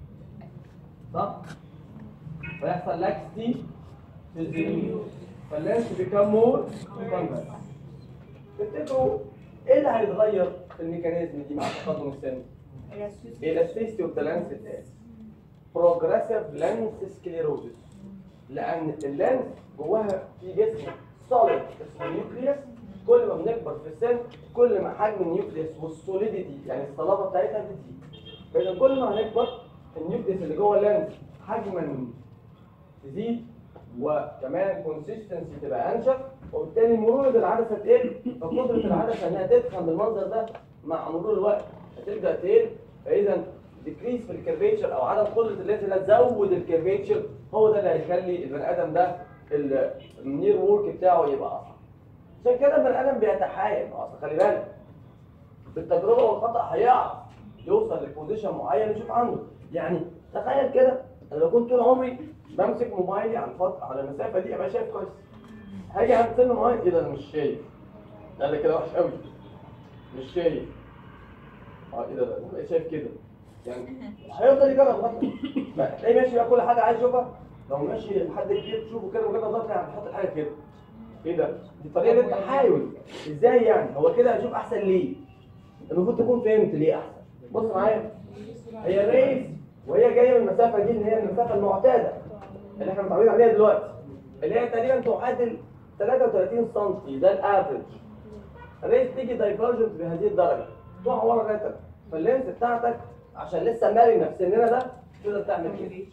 Speaker 1: صح؟ فيحصل لاكستي في الزينيو فاللانس بيكام مور كونفكس تفتكروا ايه اللي هيتغير في الميكانيزم دي مع تقدم السن؟ elasticity of the lens is progressive lens sclerosis لان اللانس جواها في جسم solid اسمه نيوكليوس كل ما بنكبر في السن كل ما حجم النيوكليوس والسوليديتي يعني الصلابه بتاعتها بتزيد فاذا كل ما هنكبر النيوكليوس اللي جوه اللانس حجما تزيد وكمان كونسيستنسي تبقى انشف وبالتالي مرونه العدسه تقل فقدره العدسه انها تفهم بالمنظر ده مع مرور الوقت هتبدا تقل فاذا ديكريس في الكيرفيتشر او عدم قدره اللينس انها تزود الكيرفيتشر هو ده اللي هيخلي البني ادم ده ال- النير وورك بتاعه يبقى اصعب عشان كده البني ادم بيتحايل ما اصل خلي بالك بالتجربه والخطا هيعرف يوصل لبوزيشن معين يشوف عنده يعني تخيل كده انا لو كنت طول عمري بمسك موبايلي على الفتره على المسافه دي ابقى شايف كويس هاجي عند سن معين ايه ده انا مش شايف لا ده كده وحش قوي مش شايف اه ايه ده ده أنا بقيت شايف كده يعني هيفضل يجرب لغايه ما تلاقيه ماشي بقى كل حاجه عايز يشوفها لو ماشي لحد كبير تشوفه كده مجرد نظره يعني بيحط الحاجه كده ايه ده؟ دي طريقه للتحايل ازاي يعني؟ هو كده هشوف احسن ليه؟ المفروض تكون فهمت ليه احسن بص معايا هي ريس وهي جايه من المسافه دي اللي هي المسافه المعتاده اللي احنا متعودين عليها دلوقتي اللي هي تقريبا تعادل 33 سم ده الافرج الريس تيجي دايفرجنت بهذه الدرجه تقع ورا الريتم فاللينس بتاعتك عشان لسه مرن في سننا ده تقدر تعمل كده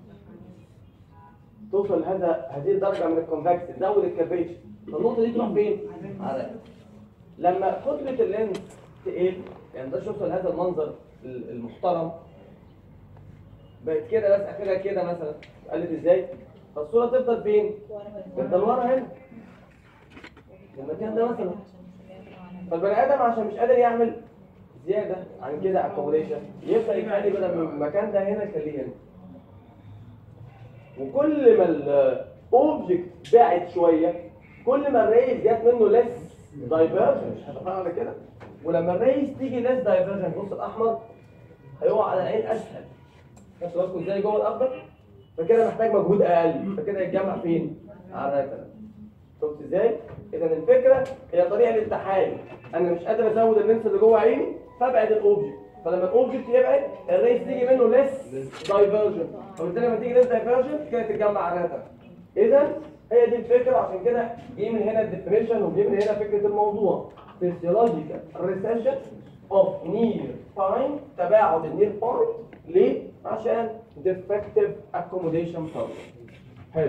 Speaker 1: توصل لهذا هذه الدرجه من الكونفكس تزود الكافيتشر فالنقطه دي تروح فين؟ على لما كتله اللينس تقل يعني ده توصل لهذا المنظر ال- المحترم بقت كده بس اخرها كده مثلا قلت ازاي؟ فالصوره تفضل فين؟ تفضل ورا هنا المكان ده مثلا فالبني ادم عشان مش قادر يعمل زياده عن كده اكوموديشن يبدا يخلي بدل من المكان ده هنا يخليه هنا وكل ما الاوبجكت بعد شويه كل ما الريز جت منه ليس دايفرجن مش هتفهم على كده ولما الريز تيجي ليس دايفرجن بص الاحمر هيقع على العين اسهل خدتوا بالكم ازاي جوه الاخضر فكده محتاج مجهود اقل فكده يتجمع فين؟ على الركنه شفت ازاي؟ اذا الفكره هي طريقه للتحايل انا مش قادر ازود اللينس اللي جوه عيني فابعد الاوبجكت فلما الاوبجكت يبعد الريس تيجي منه ليس دايفرجن فبالتالي لما تيجي ليس دايفرجن كده تتجمع على الركنه اذا هي دي الفكره عشان كده جه من هنا الديفينيشن وجه من هنا فكره الموضوع physiological recession of near point تباعد النير بوينت ليه؟ عشان defective accommodation problem حلو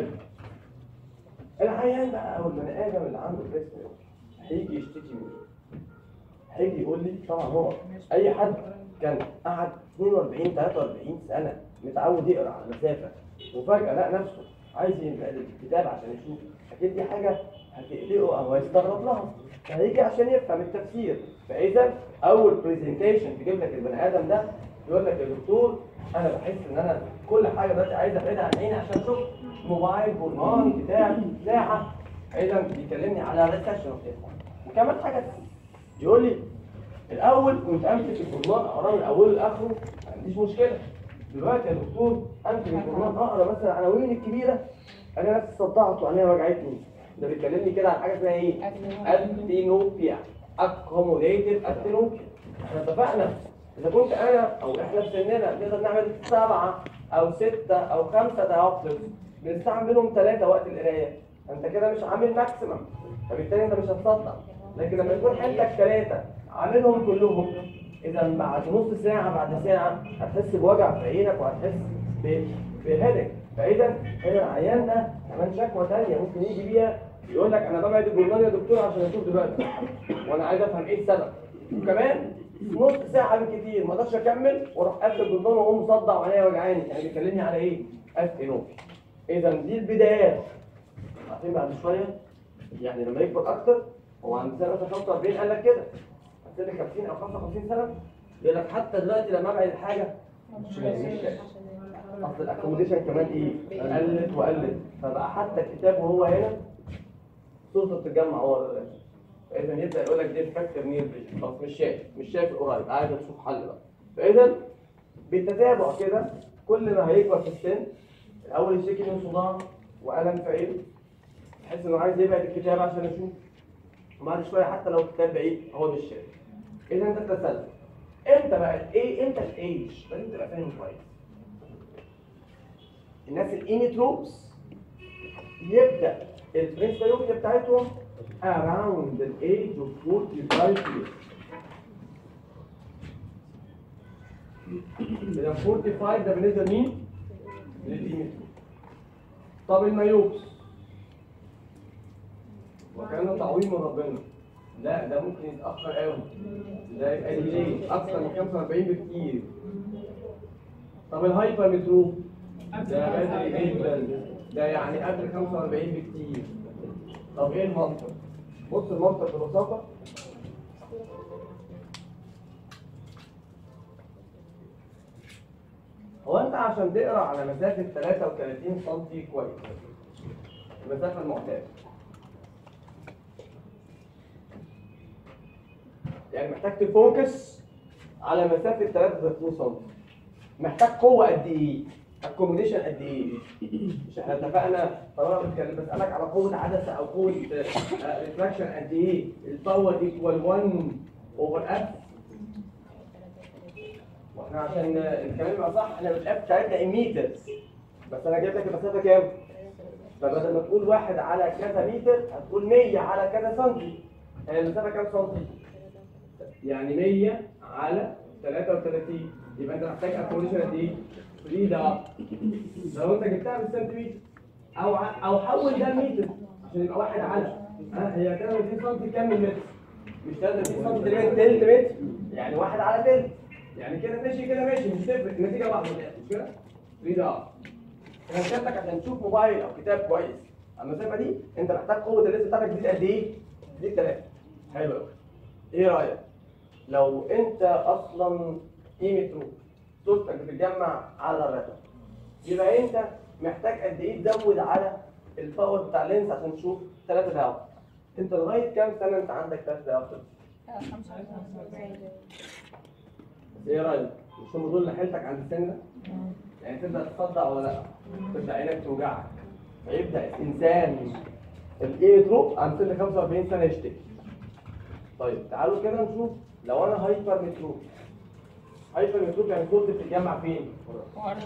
Speaker 1: العيان بقى او البني ادم اللي عنده بريست هيجي يشتكي من ايه؟ هيجي يقول لي طبعا هو اي حد كان قعد 42 43 سنه متعود يقرا على مسافه وفجاه لقى نفسه عايز يملى الكتاب عشان يشوف اكيد دي حاجه هتقلقه او هيستغرب لها فهيجي عشان يفهم التفسير فاذا اول برزنتيشن تجيب لك البني ادم ده يقول لك يا دكتور انا بحس ان انا كل حاجه دلوقتي عايز ابعدها عن عيني عشان اشوف موبايل برنامج بتاع ساعه اذا بيكلمني على ريسيشن وكمان حاجه تانية. يقول لي الاول كنت امسك الجورنال اقراه من اوله لاخره ما عنديش مشكله دلوقتي يا دكتور امسك الجورنال اقرا مثلا العناوين الكبيره انا نفسي صدعت وعينيا وجعتني ده بيكلمني كده عن حاجه اسمها ايه؟ اكتينوبيا اكوموديتد اكتينوبيا احنا اتفقنا اذا كنت انا او احنا في سننا نقدر نعمل سبعه او سته او خمسه دايوبترز بنستعمل منهم ثلاثه وقت القرايه انت كده مش عامل ماكسيمم فبالتالي انت مش هتصدق لكن لما يكون عندك ثلاثه عاملهم كلهم اذا بعد نص ساعه بعد ساعه هتحس بوجع في عينك وهتحس ب- بهدك فاذا هنا العيان ده كمان شكوى ثانيه ممكن يجي بيها يقول لك انا ببعد الجورنال يا دكتور عشان اشوف دلوقتي وانا عايز افهم ايه السبب وكمان نص ساعه بالكتير ما اقدرش اكمل واروح قافل الجورنال واقوم مصدع وعينيا وجعاني يعني بيكلمني على ايه؟ استينوبي اذا دي البدايات عارفين بعد شويه يعني لما يكبر اكتر هو عند سنه مثلا 45 قال لك كده عند سنه 50 او 55 سنه يقول لك حتى دلوقتي لما ابعد الحاجه مش مش شايف. اصل الاكوموديشن كمان ايه؟ قلت وقلت فبقى حتى الكتاب وهو هنا صورته بتتجمع ورا ده فاذا يبدا يقول لك دي فاكتور نير فيجن خلاص مش شايف مش شايف القريب عايز تشوف حل بقى فاذا بالتتابع كده كل ما هيكبر في السن الاول يشتكي من صداع والم في عينه تحس انه عايز يبعد الكتاب عشان يشوف وبعد شويه حتى لو الكتاب بعيد هو مش شايف اذا انت تتسلل امتى بقى ايه امتى الايج لازم تبقى فاهم كويس الناس الايميتروبس يبدا البريسبيوبيا بتاعتهم around the age of 45 years إذا 45 ده بالنسبة لمين؟ للإيميتروب طب المايوبس وكانه تعويض من ربنا لا ده ممكن يتأخر قوي ده يبقى ليه أكثر من 45 بكتير طب الهايبر متروب ده بدري جدا ده يعني قبل 45 بكتير طب ايه المنطق؟ بص المنطق ببساطة هو انت عشان تقرا على مسافة 33 سم كويس المسافة المعتادة يعني محتاج تفوكس على مسافة 33 سم محتاج قوة قد ايه؟ اكوموديشن قد ايه؟ مش احنا اتفقنا طالما بتكلم بسألك على قوة عدسة او قوة ريفراكشن قد ايه؟ الباور ايكوال 1 اوفر اف واحنا عشان الكلام يبقى صح احنا الاف بتاعتنا مترز بس انا جايب لك المسافة كام؟ فبدل ما تقول واحد على كذا متر هتقول 100 على كذا سنتي هي المسافة كام سنتي؟ يعني 100 على 33 يبقى انت محتاج اكوموديشن قد ايه؟ 3 ده لو انت جبتها بالسنتيمتر او ع- او حول ده لمتر عشان يبقى واحد على ها هي 30 سم كام من متر؟ مش 30 سم تقريبا تلت متر يعني واحد على تلت يعني كده ماشي كده ماشي مش تفرق النتيجه واحده في الآخر، مش كده؟ 3 ده انا كتبتك عشان تشوف موبايل او كتاب كويس على المسافه دي انت محتاج قوه اللينس بتاعتك تزيد قد ايه؟ تزيد 3 حلو قوي ايه رايك؟ لو انت اصلا قيمه روح صورتك بتتجمع على الرقم يبقى انت محتاج قد ايه تزود على الباور بتاع اللينس عشان تشوف 3 دقايق انت لغايه كام سنه انت عندك 3 دقايق
Speaker 2: خمسة وخمسين.
Speaker 1: بس ايه رايك؟ مش هم دول اللي حيلتك عند السن ده؟ يعني تبدا تصدع ولا لا؟ تبدا عينك توجعك فيبدا الانسان الايه تروح عند سن 45 سنه يشتكي. طيب تعالوا كده نشوف لو انا هايبر متروب هايبر متروب يعني صورتي بتتجمع فين؟
Speaker 2: ورا.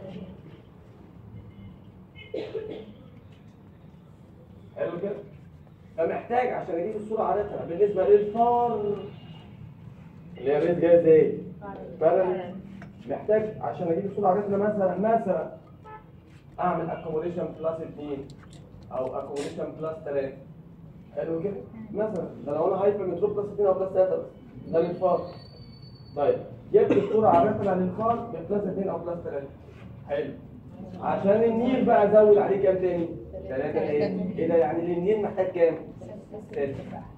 Speaker 1: حلو كده؟ فمحتاج عشان اجيب الصوره عادتها بالنسبه للفار اللي هي الريت جايه ازاي؟ فعلا محتاج عشان اجيب الصوره عادتنا مثلا مثلا اعمل اكوموديشن بلس 2 او اكوموديشن بلس 3 حلو كده؟ مثلا ده لو انا هايبر متروب بلس 2 او بلس 3 بس ده للفار طيب جبت الصوره عادتنا للفار بلس 2 او بلس 3 حلو عشان النيل بقى ازود عليه كام تاني؟ 3 تاني ايه ده يعني للنيل محتاج كام؟ 6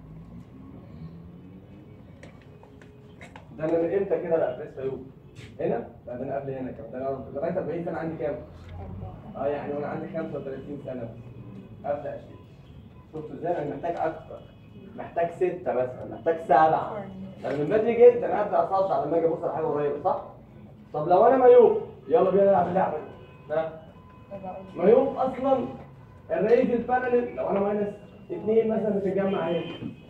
Speaker 1: ده انا من امتى كده بقى بريس فيوم؟ هنا؟ لا ده انا قبل هنا كمان ده انا لغايه 40 سنه عندي كام؟ اه يعني وانا عندي 35 سنه ابدا اشيل شفت ازاي انا محتاج اكتر محتاج ستة مثلا محتاج سبعة انا من بدري جدا ابدا اصدع لما اجي ابص على حاجه قريبه صح؟ طب لو انا مايوب يلا بينا نلعب اللعبه دي ها؟ مايوب اصلا الريز الباراليل لو انا ماينس اثنين مثلا بتتجمع هنا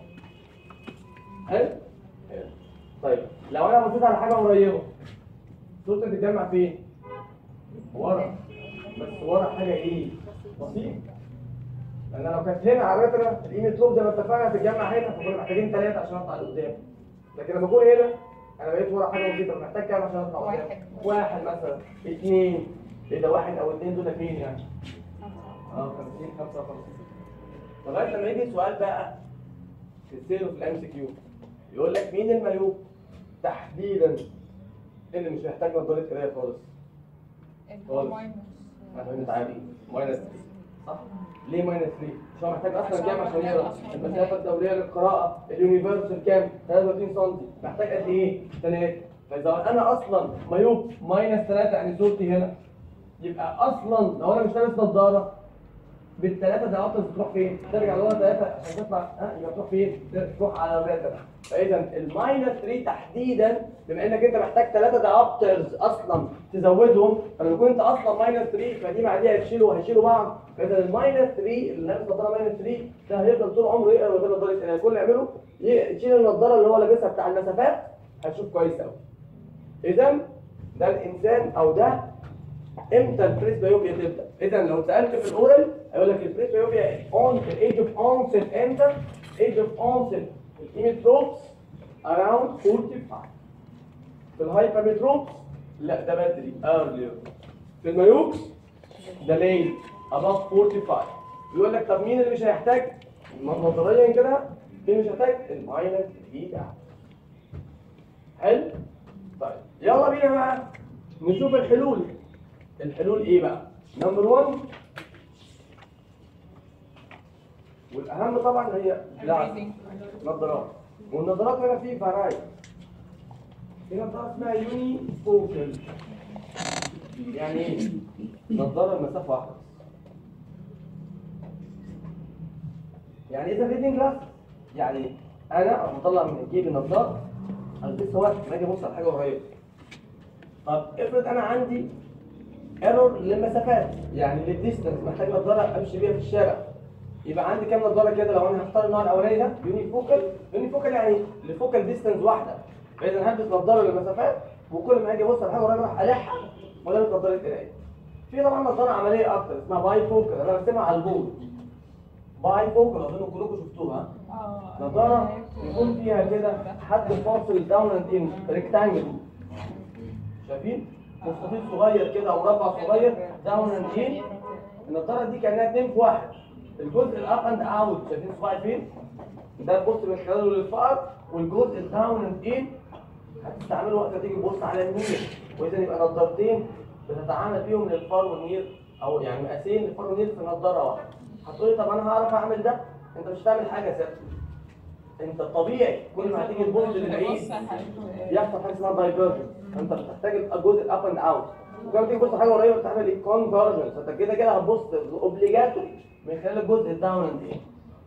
Speaker 1: حلو؟ حلو. طيب لو انا بصيت على حاجه قريبه صورتي تتجمع فين؟ ورا بس ورا حاجه ايه؟ بسيط لان لو كانت هنا على فكره القيمه توب زي ما اتفقنا هتتجمع هنا فكنا محتاجين ثلاثه عشان اطلع لقدام لكن لما اكون هنا انا بقيت ورا حاجه بسيطه محتاج كام عشان اطلع قدام؟
Speaker 2: واحد.
Speaker 1: واحد مثلا اثنين ايه ده واحد او اثنين دول فين يعني؟ اه 50 55 لغايه لما يجي سؤال بقى في السير وفي الام سي كيو يقول لك مين المايوب تحديدا اللي مش محتاج نظاره قرايه خالص خالص. عشان نتعادل ماينس 3 صح؟ ليه ماينس 3؟ مش هو محتاج اصلا
Speaker 2: عشان
Speaker 1: كام عشان
Speaker 2: محتاج
Speaker 1: يقرا؟
Speaker 2: أصلاً
Speaker 1: المسافه الدوريه للقراءه اليونيفرسال كام؟ 33 سم محتاج قد ايه؟ 3 فاذا انا اصلا مايوب ماينس 3 يعني صورتي هنا يبقى اصلا لو انا مش لابس نظاره بالثلاثه دقائق تروح فين؟ ترجع لورا ثلاثه عشان تطلع ها يبقى تروح فين؟ تروح على الراتب فاذا الماينس 3 تحديدا بما انك انت محتاج ثلاثه دقائق اصلا تزودهم فلما يكون انت اصلا ماينس 3 فدي مع دي هيشيلوا هيشيلوا بعض فاذا الماينس 3 اللي لابس نظاره ماينس 3 ده هيفضل طول عمره يقرا من غير نظاره يعني كل اللي يعمله ي- يشيل النظاره اللي هو لابسها بتاع المسافات هتشوف كويس قوي اذا ده الانسان او ده امتى البريسبيوبيا تبدا؟ اذا لو سالت في الاورال هيقول لك البريسبيوبيا اون الايج اوف اونست امتى؟ ايج اوف اونست الايميتروبس اراوند 45 في الهايبرميتروبس لا ده بدري earlier في المايوبس ده ليل above 45 يقول لك طب مين اللي مش هيحتاج؟ نظريا كده مين مش هيحتاج؟ الماينس 3 ده حلو؟ طيب يلا بينا بقى نشوف الحلول الحلول ايه بقى؟ نمبر 1 والاهم طبعا هي لا نظارات والنظارات هنا في فرايد في نظاره اسمها يوني فوكل يعني ايه؟ نظاره المسافه واحده يعني اذا ريدنج جلاس يعني انا بطلع من جيبي نظاره البسها وقت ما اجي ابص على حاجه قريبه طب افرض انا عندي ايرور للمسافات يعني للديستنس محتاج نظاره امشي بيها في الشارع يبقى عندي كام نظاره كده لو انا هختار النوع الاولاني ده يوني فوكال يوني فوكال يعني لفوكال ديستنس واحده فاذا هلبس نظاره للمسافات وكل ما اجي ابص على حاجه قريبه اروح الحها ولا نظاره قرايه في طبعا نظاره عمليه اكتر اسمها باي فوكال انا برسمها على البورد باي فوكال اظن كلكم شفتوها نظاره يكون فيها كده حد فاصل داون اند ان ريكتانجل شايفين مستطيل صغير كده او مربع صغير داون اند ان النضاره دي كانها اتنين في واحد الجزء الاب اند اوت شايفين صباعي فين ده تبص من خلاله للفقر والجزء الداون اند ان هتستعمله وقت ما تيجي تبص على النير واذا يبقى نضارتين بتتعامل فيهم للفار والنير او يعني مقاسين للفار والنير في نضاره واحده هتقولي طب انا هعرف اعمل ده انت مش هتعمل حاجه ثابته انت الطبيعي كل ما هتيجي تبص للبعيد يحصل حاجه اسمها دايفرجن انت بتحتاج الجزء الاب اند اوت وكمان تيجي تبص حاجه قريبه بتعمل ايه كونفرجنس انت كده كده هتبص اوبليجاتو من خلال الجزء الداون اند ان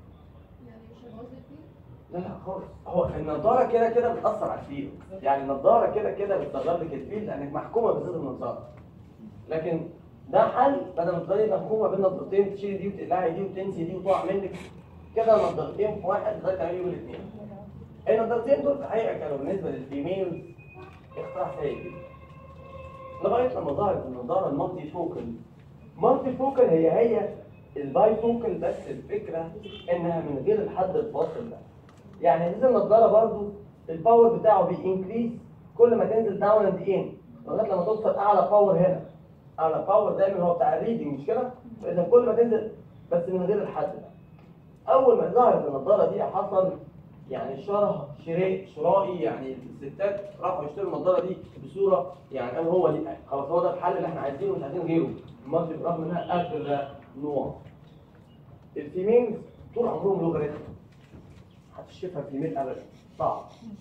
Speaker 1: لا لا خالص هو النضاره كده كده بتاثر على الفيل يعني النضاره كده كده بتصغر لك الفيل لانك محكومه بزيت النضاره لكن ده حل بدل ما تفضلي محكومه بين نضارتين تشيلي دي وتقلعي دي وتنسي دي وتقع منك كده نضارتين في واحد لغايه تعملي يوم الاثنين النضارتين دول في الحقيقه كانوا بالنسبه للفيميل اختراع سيء جدا لغايه لما ظهرت النضاره المالتي فوكل مالتي فوكل هي هي الباي فوكل بس الفكره انها من غير الحد الفاصل ده يعني هذه النضاره برضو الباور بتاعه بينكريز كل ما تنزل داون اند ان لغايه لما توصل اعلى باور هنا اعلى باور دايما هو بتاع الريدنج مش كده فاذا كل ما تنزل بس من غير الحد ده اول ما ظهرت النضاره دي حصل يعني شره شراء شرائي يعني الستات راحوا يشتروا النضاره دي بصوره يعني قالوا هو دي خلاص هو ده الحل اللي احنا عايزينه مش عايزين غيره المالتي برغم انها اغلى نوع الفيميل طول عمرهم لوغاريتم محدش شايفها فيميل ابدا صعب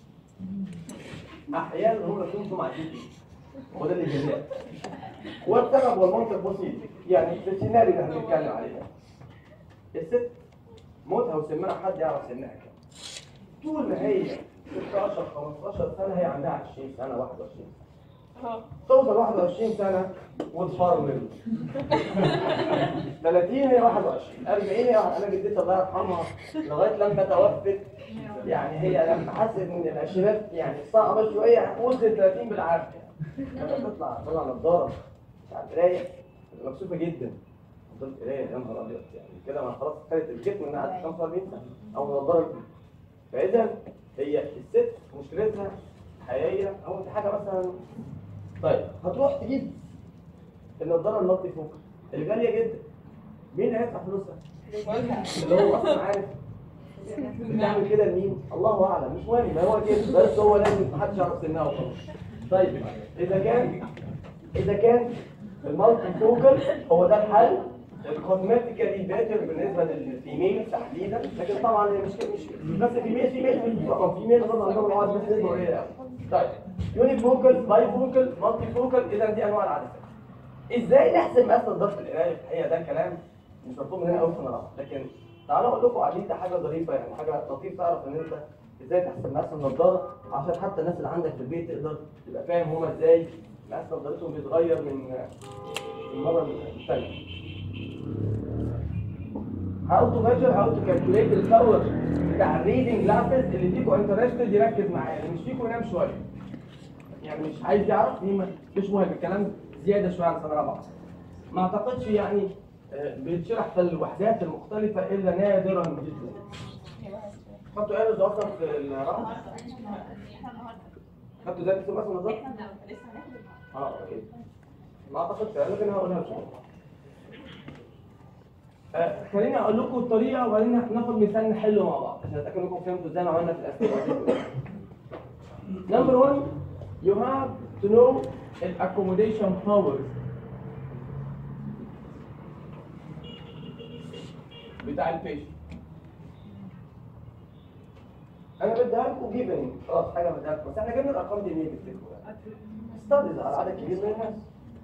Speaker 1: احيانا هم يكونوا معدين فيه هو ده اللي جزاء والسبب والمنطق بسيط يعني في السيناريو اللي احنا بنتكلم عليه ده الست موتها وسمها حد يعرف سنها كام طول ما هي 16 15 سنه هي عندها 20 سنه 21 سنه توصل 21 سنه وتفرمل 30 هي 21 40 هي انا جدتي الله يرحمها لغايه لما توفت يعني هي لما حست ان العشرينات يعني صعبه شويه وصلت 30 بالعافيه لما تطلع طلع نظاره بتاع قرايه تبقى مكسوفه جدا فضلت قرايه يا نهار ابيض يعني كده ما خلاص خدت الجسم انها قعدت 45 سنه او نظاره فاذا هي الست مشكلتها حقيقيه او في حاجه مثلا طيب هتروح تجيب النضاره النطي فوق اللي غاليه جدا مين اللي هيدفع فلوسها؟ اللي هو اصلا عارف بتعمل كده لمين؟ الله اعلم مش مهم ما هو كده بس هو لازم محدش يعرف سنها وخلاص طيب اذا كان اذا كان المالتي فوكال هو ده الحل الكوزمتيكالي بيتر بالنسبه للفيميل تحديدا لكن طبعا هي مش مش مش بس فيميل فيميل طبعا فيميل طبعا عندهم العواد بس نسبه قليله قوي طيب يوني فوكال باي فوكال مالتي فوكال اذا دي انواع العدسات ازاي نحسب مقاس نظاره القرايه هي ده كلام مش مطلوب مننا قوي في النظر لكن تعالوا اقول لكم عليه ده حاجه ظريفه يعني حاجه لطيف تعرف ان انت ازاي تحسب مقاس النضاره عشان حتى الناس اللي عندك في البيت تقدر تبقى فاهم هما ازاي مقاس نظارتهم بيتغير من من مره للثانيه how to measure how to calculate الباور بتاع الريدنج جلاسز اللي فيكم انترستد يركز معايا اللي مش فيكم ينام شويه يعني مش عايز يعرف دي ما- مش مهم الكلام زياده شويه عن سنه رابعه ما اعتقدش يعني آه، بيتشرح في الوحدات المختلفه الا نادرا جدا خدتوا ايه اصلا في الرابعه خدتوا زي بتسمع اسم النظام اه اوكي ما اعتقدش يعني لكن هقولها لكم آه، خليني اقول لكم الطريقه وبعدين ناخد مثال نحله مع بعض عشان اتاكد انكم فهمتوا ازاي ما عملنا في الاسئله نمبر 1 you have to know ال accommodation powers بتاع البيشنت انا بديها لكم جيفن خلاص حاجه بديها لكم بس احنا جبنا الارقام دي منين تفتكروا ستاديز على عدد كبير من الناس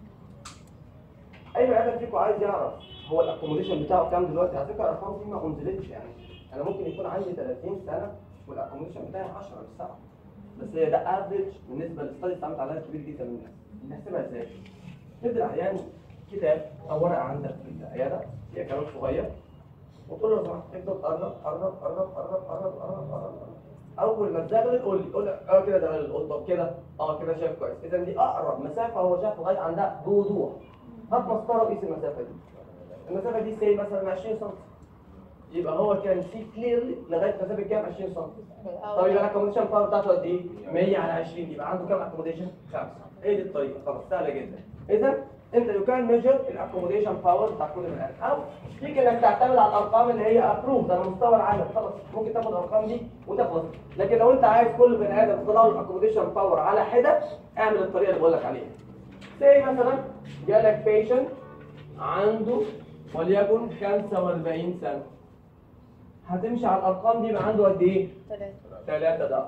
Speaker 1: اي عدد فيكم عايز يعرف هو الاكوموديشن بتاعه كام دلوقتي على فكره الارقام دي ما انزلتش يعني انا ممكن يكون عندي 30 سنه والاكوموديشن بتاعي 10 مش 7 بس هي ده افريج بالنسبه للستادي اللي اتعملت على عدد كبير جدا من الناس نحسبها ازاي؟ تدي العيان كتاب او ورقه عندك في العياده فيها كلام صغير وتقول له لو سمحت افضل قرب قرب قرب قرب قرب قرب قرب اول ما تزغلل قول لي قول لي اه كده زغلل قول طب كده اه كده شايف كويس اذا دي اقرب مسافه هو شايف لغايه عندها بوضوح هات مسطره وقيس المسافه دي المسافه دي سي مثلا 20 سم يبقى هو كان سي كليرلي لغايه مسافه كام 20 سم طب يبقى الاكوموديشن باور بتاعته قد ايه 100 على 20 يبقى عنده كام اكوموديشن 5 هي دي الطريقه خلاص سهله جدا اذا انت يو كان ميجر الاكوموديشن باور بتاع كل بني ادم او فيك انك تعتمد على الارقام اللي هي ابروف على مستوى العالم خلاص ممكن تاخد الارقام دي وتخلص لكن لو انت عايز كل بني ادم تطلع له الاكوموديشن باور على حده اعمل الطريقه اللي بقول لك عليها زي مثلا جالك بيشنت عنده وليكن 45 سنه هتمشي على الارقام دي يبقى عنده قد ايه؟
Speaker 2: ثلاثة
Speaker 1: ثلاثة ده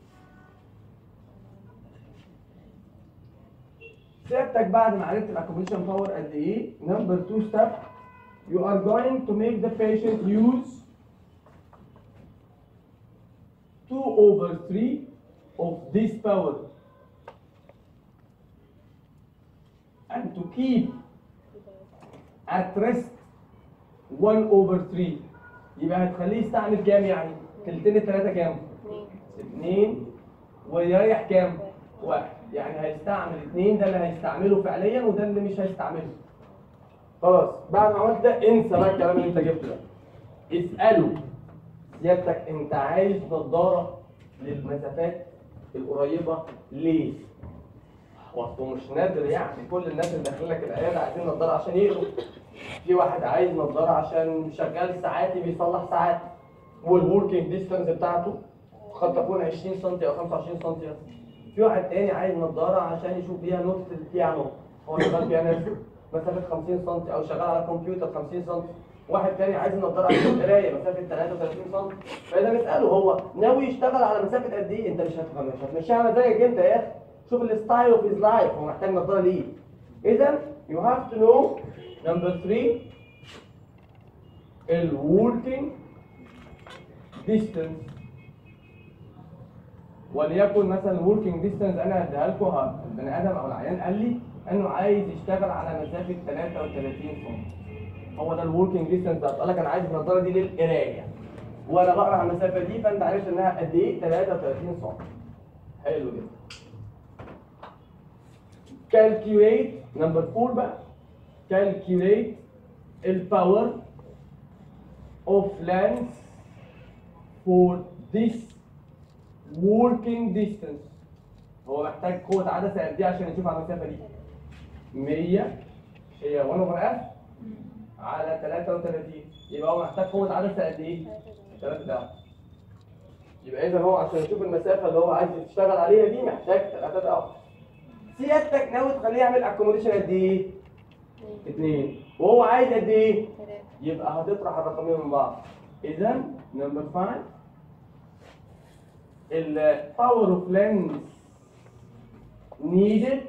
Speaker 1: سيادتك بعد ما عرفت الاكوموديشن باور قد ايه نمبر 2 ستيب you are going to make the patient use 2 over 3 of this power and to keep at rest 1 over 3 يبقى هتخليه يستعمل كام يعني؟ تلتين التلاتة كام؟
Speaker 2: اثنين
Speaker 1: اتنين ويريح كام؟ واحد يعني هيستعمل اتنين ده اللي هيستعمله فعليا وده اللي مش هيستعمله خلاص بعد ما عملت ده انسى بقى الكلام اللي انت جبته ده اسأله سيادتك انت عايز نظارة للمسافات القريبة ليه؟ هو أصله مش نادر يعني كل الناس اللي داخلين لك العيادة عايزين نظارة عشان يقروا في واحد عايز نظارة عشان شغال ساعاتي بيصلح ساعات والوركينج ديستانس بتاعته قد تكون 20 سم او 25 سم في واحد تاني عايز نظارة عشان يشوف بيها نقطة البيانو هو شغال بيانو مسافة 50 سم او شغال على كمبيوتر 50 سم واحد تاني عايز نظارة عشان القراية مسافة 33 سم فإذا نسأله هو ناوي يشتغل على مسافة قد إيه؟ أنت مش هتفهم مش هتمشيها على مزاجك أنت يا أخي شوف الستايل اوف هيز لايف هو محتاج نظارة ليه إذا you have to know number 3 ال working distance وليكن مثلا الوركينج ديستانس انا هديها لكم ه- البني ادم او العيان قال لي انه عايز يشتغل على مسافه 33 سم هو ده الوركينج ديستانس ده قال لك انا عايز النظاره دي للقرايه وانا بقرا على المسافه دي فانت عرفت انها قد ايه 33 سم حلو جدا calculate نمبر 4 بقى calculate الباور of length for this working distance هو محتاج قوة عدسة قد ايه عشان يشوف على المسافة دي 100 هي 1 اوفر اف على 33 يبقى هو محتاج قوة عدسة قد ايه؟ 3 ضعف يبقى اذا هو عشان يشوف المسافة اللي هو عايز يشتغل عليها دي محتاج 3 ضعف سيادتك ناوي تخليه يعمل اكوموديشن قد ايه؟ 2 وهو عايز قد ايه؟
Speaker 2: ثلاثة
Speaker 1: يبقى هتطرح الرقمين من بعض اذا نمبر 5 ال power of lens needed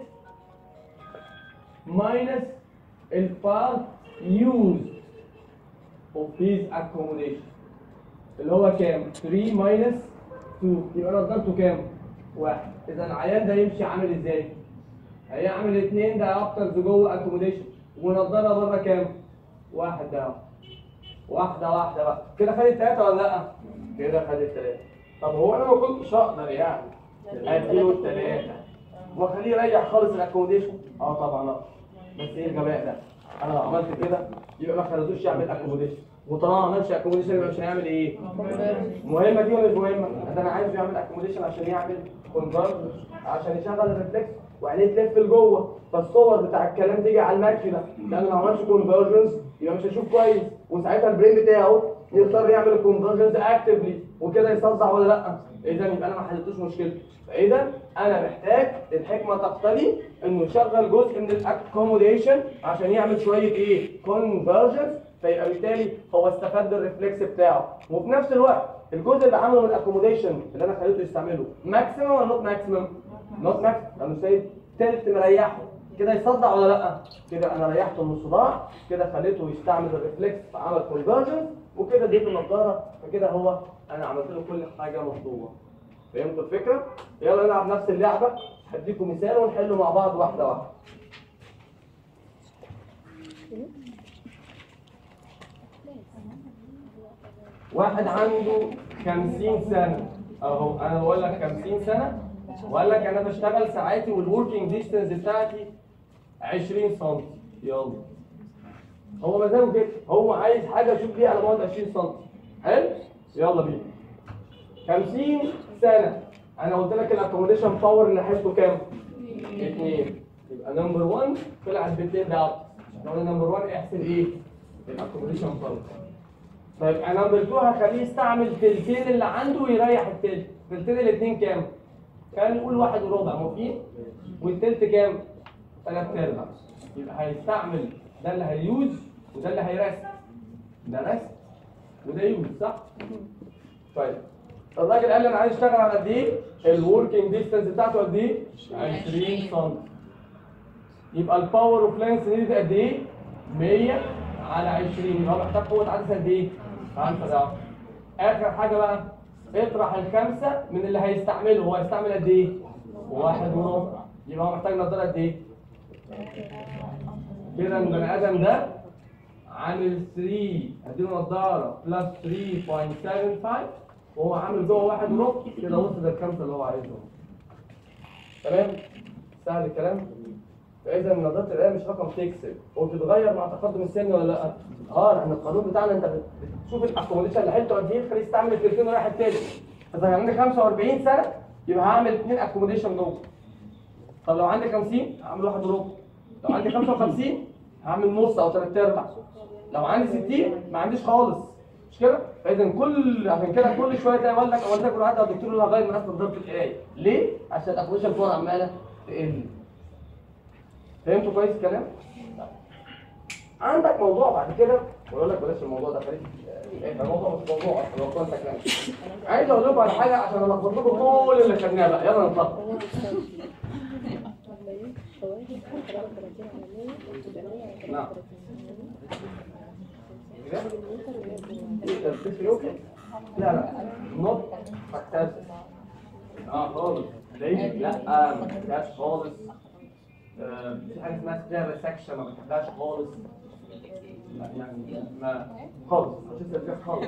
Speaker 1: minus ال part used of his accommodation اللي هو كام 3 minus 2 يبقى نظرته كام واحد اذا العيان ده يمشي عامل ازاي هيعمل اتنين ده افترز جوه اكوموديشن ونضاره بره كام واحد ده واحده واحده بقى كده خدت ثلاثه ولا لا كده خدت ثلاثه طب هو انا ما كنتش اقدر يعني اديله الثلاثه واخليه يريح خالص الاكوموديشن اه طبعا اقدر بس ايه الغباء ده انا لو عملت كده يبقى ما خليتوش يعمل اكوموديشن وطالما ما عملش اكوموديشن يبقى مش هيعمل ايه مهمه دي ولا مش مهمه ده انا عايزه يعمل اكوموديشن عشان يعمل كونفرت عشان يشغل الريفلكس وعينيه تلف لجوه فالصور بتاع الكلام تيجي على الماكينه لان ما عملش كونفرجنس يبقى مش هيشوف كويس وساعتها البرين بتاعه يضطر يعمل الكونفرجنس اكتفلي وكده يصدع ولا لا اذا يبقى انا ما حلتوش مشكلته فاذا انا محتاج الحكمه تقتضي انه يشغل جزء من الاكوموديشن عشان يعمل شويه ايه كونفرجنس فيبقى بالتالي هو استفاد الريفلكس بتاعه وفي نفس الوقت الجزء اللي عمله من الاكوموديشن اللي انا خليته يستعمله ماكسيمم ولا نوت ماكسيمم نوت ماكسيمم لانه سايب تلت مريحه كده يصدع ولا لا كده انا ريحته من الصداع كده خليته يستعمل الريفلكس فعمل كونفرجنس وكده اديته النضاره فكده هو انا عملت له كل حاجه مطلوبه فهمتوا الفكره يلا نلعب نفس اللعبه هديكم مثال ونحله مع بعض واحده واحده واحد عنده 50 سنة اهو انا بقول لك 50 سنة وقال لك انا بشتغل ساعاتي والوركينج ديستنس بتاعتي 20 سم يلا هو مزاجه كده هو عايز حاجة اشوف بيها على بعد 20 سم حلو يلا بينا 50 سنة انا قلت لك الاكوموديشن باور اللي حسبه كام اثنين يبقى نمبر 1 طلعت بالتين ده احنا قلنا نمبر 1 احسب ايه؟ الاكوموديشن فانكشن فيبقى نمبر 2 هخليه يستعمل تلتين اللي عنده ويريح التلت تلتين الاثنين كام؟ كان نقول واحد وربع موافقين؟ والتلت كام؟ ثلاث ارباع يبقى هيستعمل ده اللي هيوز وده اللي هيرست ده رست وده يوز صح؟ طيب الراجل قال لي انا عايز اشتغل على قد ايه؟ الوركينج ديستانس بتاعته قد ايه؟ 20 سم يبقى الباور اوف لينس نيدد قد ايه؟ 100 على 20 يبقى هو محتاج قوه عدسه قد ايه؟ 5 ضعف اخر حاجه بقى اطرح الخمسه من اللي هيستعمله هو هيستعمل قد ايه؟ واحد وربع يبقى هو محتاج نضاره قد ايه؟ كده البني ادم ده عامل 3 اديله نضاره بلس 3.75 وهو عامل جوه واحد وربع كده وصل للخمسه اللي هو عايزهم تمام؟ سهل الكلام؟ فاذا نظريه القرايه مش رقم تكسب وبتتغير مع تقدم السن ولا لا؟ اه لان القانون بتاعنا انت بت- بتشوف الاكوموديشن اللي حته قد ايه تخليه يستعمل التليفون ورايح التاني اذا كان عندي 45 سنه يبقى هعمل اثنين اكوموديشن جوه طب لو عندي 50 هعمل واحد وربع لو عندي 55 هعمل نص او ثلاث ارباع لو عندي 60 ما عنديش خالص مش كده؟ فاذا كل عشان كده كل شويه تلاقي يقول لك اول كل واحد الدكتور اللي هغير من اصل ضربه القرايه ليه؟ عشان الاكوموديشن بتاعه عماله تقل فهمتوا كويس الكلام؟ عندك موضوع بعد كده ويقول لك بلاش الموضوع ده خليك ايه ده موضوع مش موضوع اصلا هو كونتاكت لينس عايز اقول لكم على حاجه عشان الخبط لكم كل اللي خدناه بقى يلا نطلع نعم لا لا نوت محتاج اه خالص ليه؟ لا ما بحبهاش خالص آه، في حاجه اسمها سكلير سكشن ما بحبهاش خالص لا يعني ما خالص مش هتفرق خالص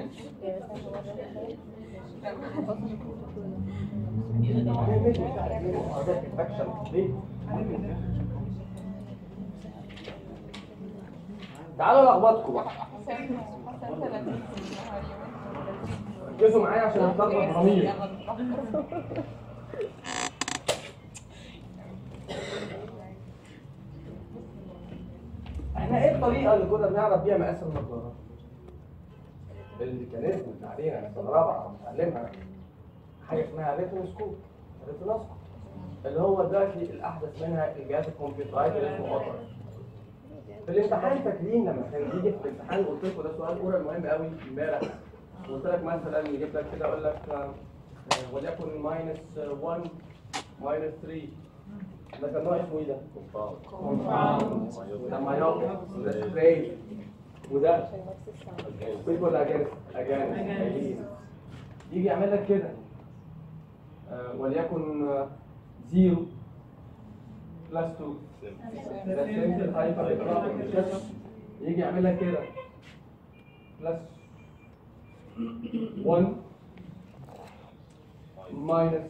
Speaker 1: ليه؟ تعالوا لخبطكم
Speaker 2: حسام حسام 30 في النهار يومين
Speaker 1: ركزوا معايا عشان هتلخبط ضمير احنا ايه الطريقه اللي كنا بنعرف بيها مقاس النظاره؟ اللي كان اسمه علينا في سنه رابعه بنتعلمها حاجه اسمها ريتنوسكوب ريتنوسكوب اللي هو دلوقتي الاحدث منها الجهاز الكمبيوترايز اللي اسمه اوتر في الامتحان فاكرين لما كان بيجي في الامتحان قلت لكم ده سؤال اورال مهم قوي امبارح قلت لك مثلا يجيب لك كده اقول لك آه، آه، وليكن ماينس 1 ماينس 3 ده كان نوع اسمه ايه ده؟ كومباوند ده مايوبيك ده ستريت وده سبيس ولا اجانس؟ اجانس يجي يعمل لك كده آه، وليكن 0 بلس 2 ده سنتر هايبر يجي يعمل لك كده بلس 1 ماينس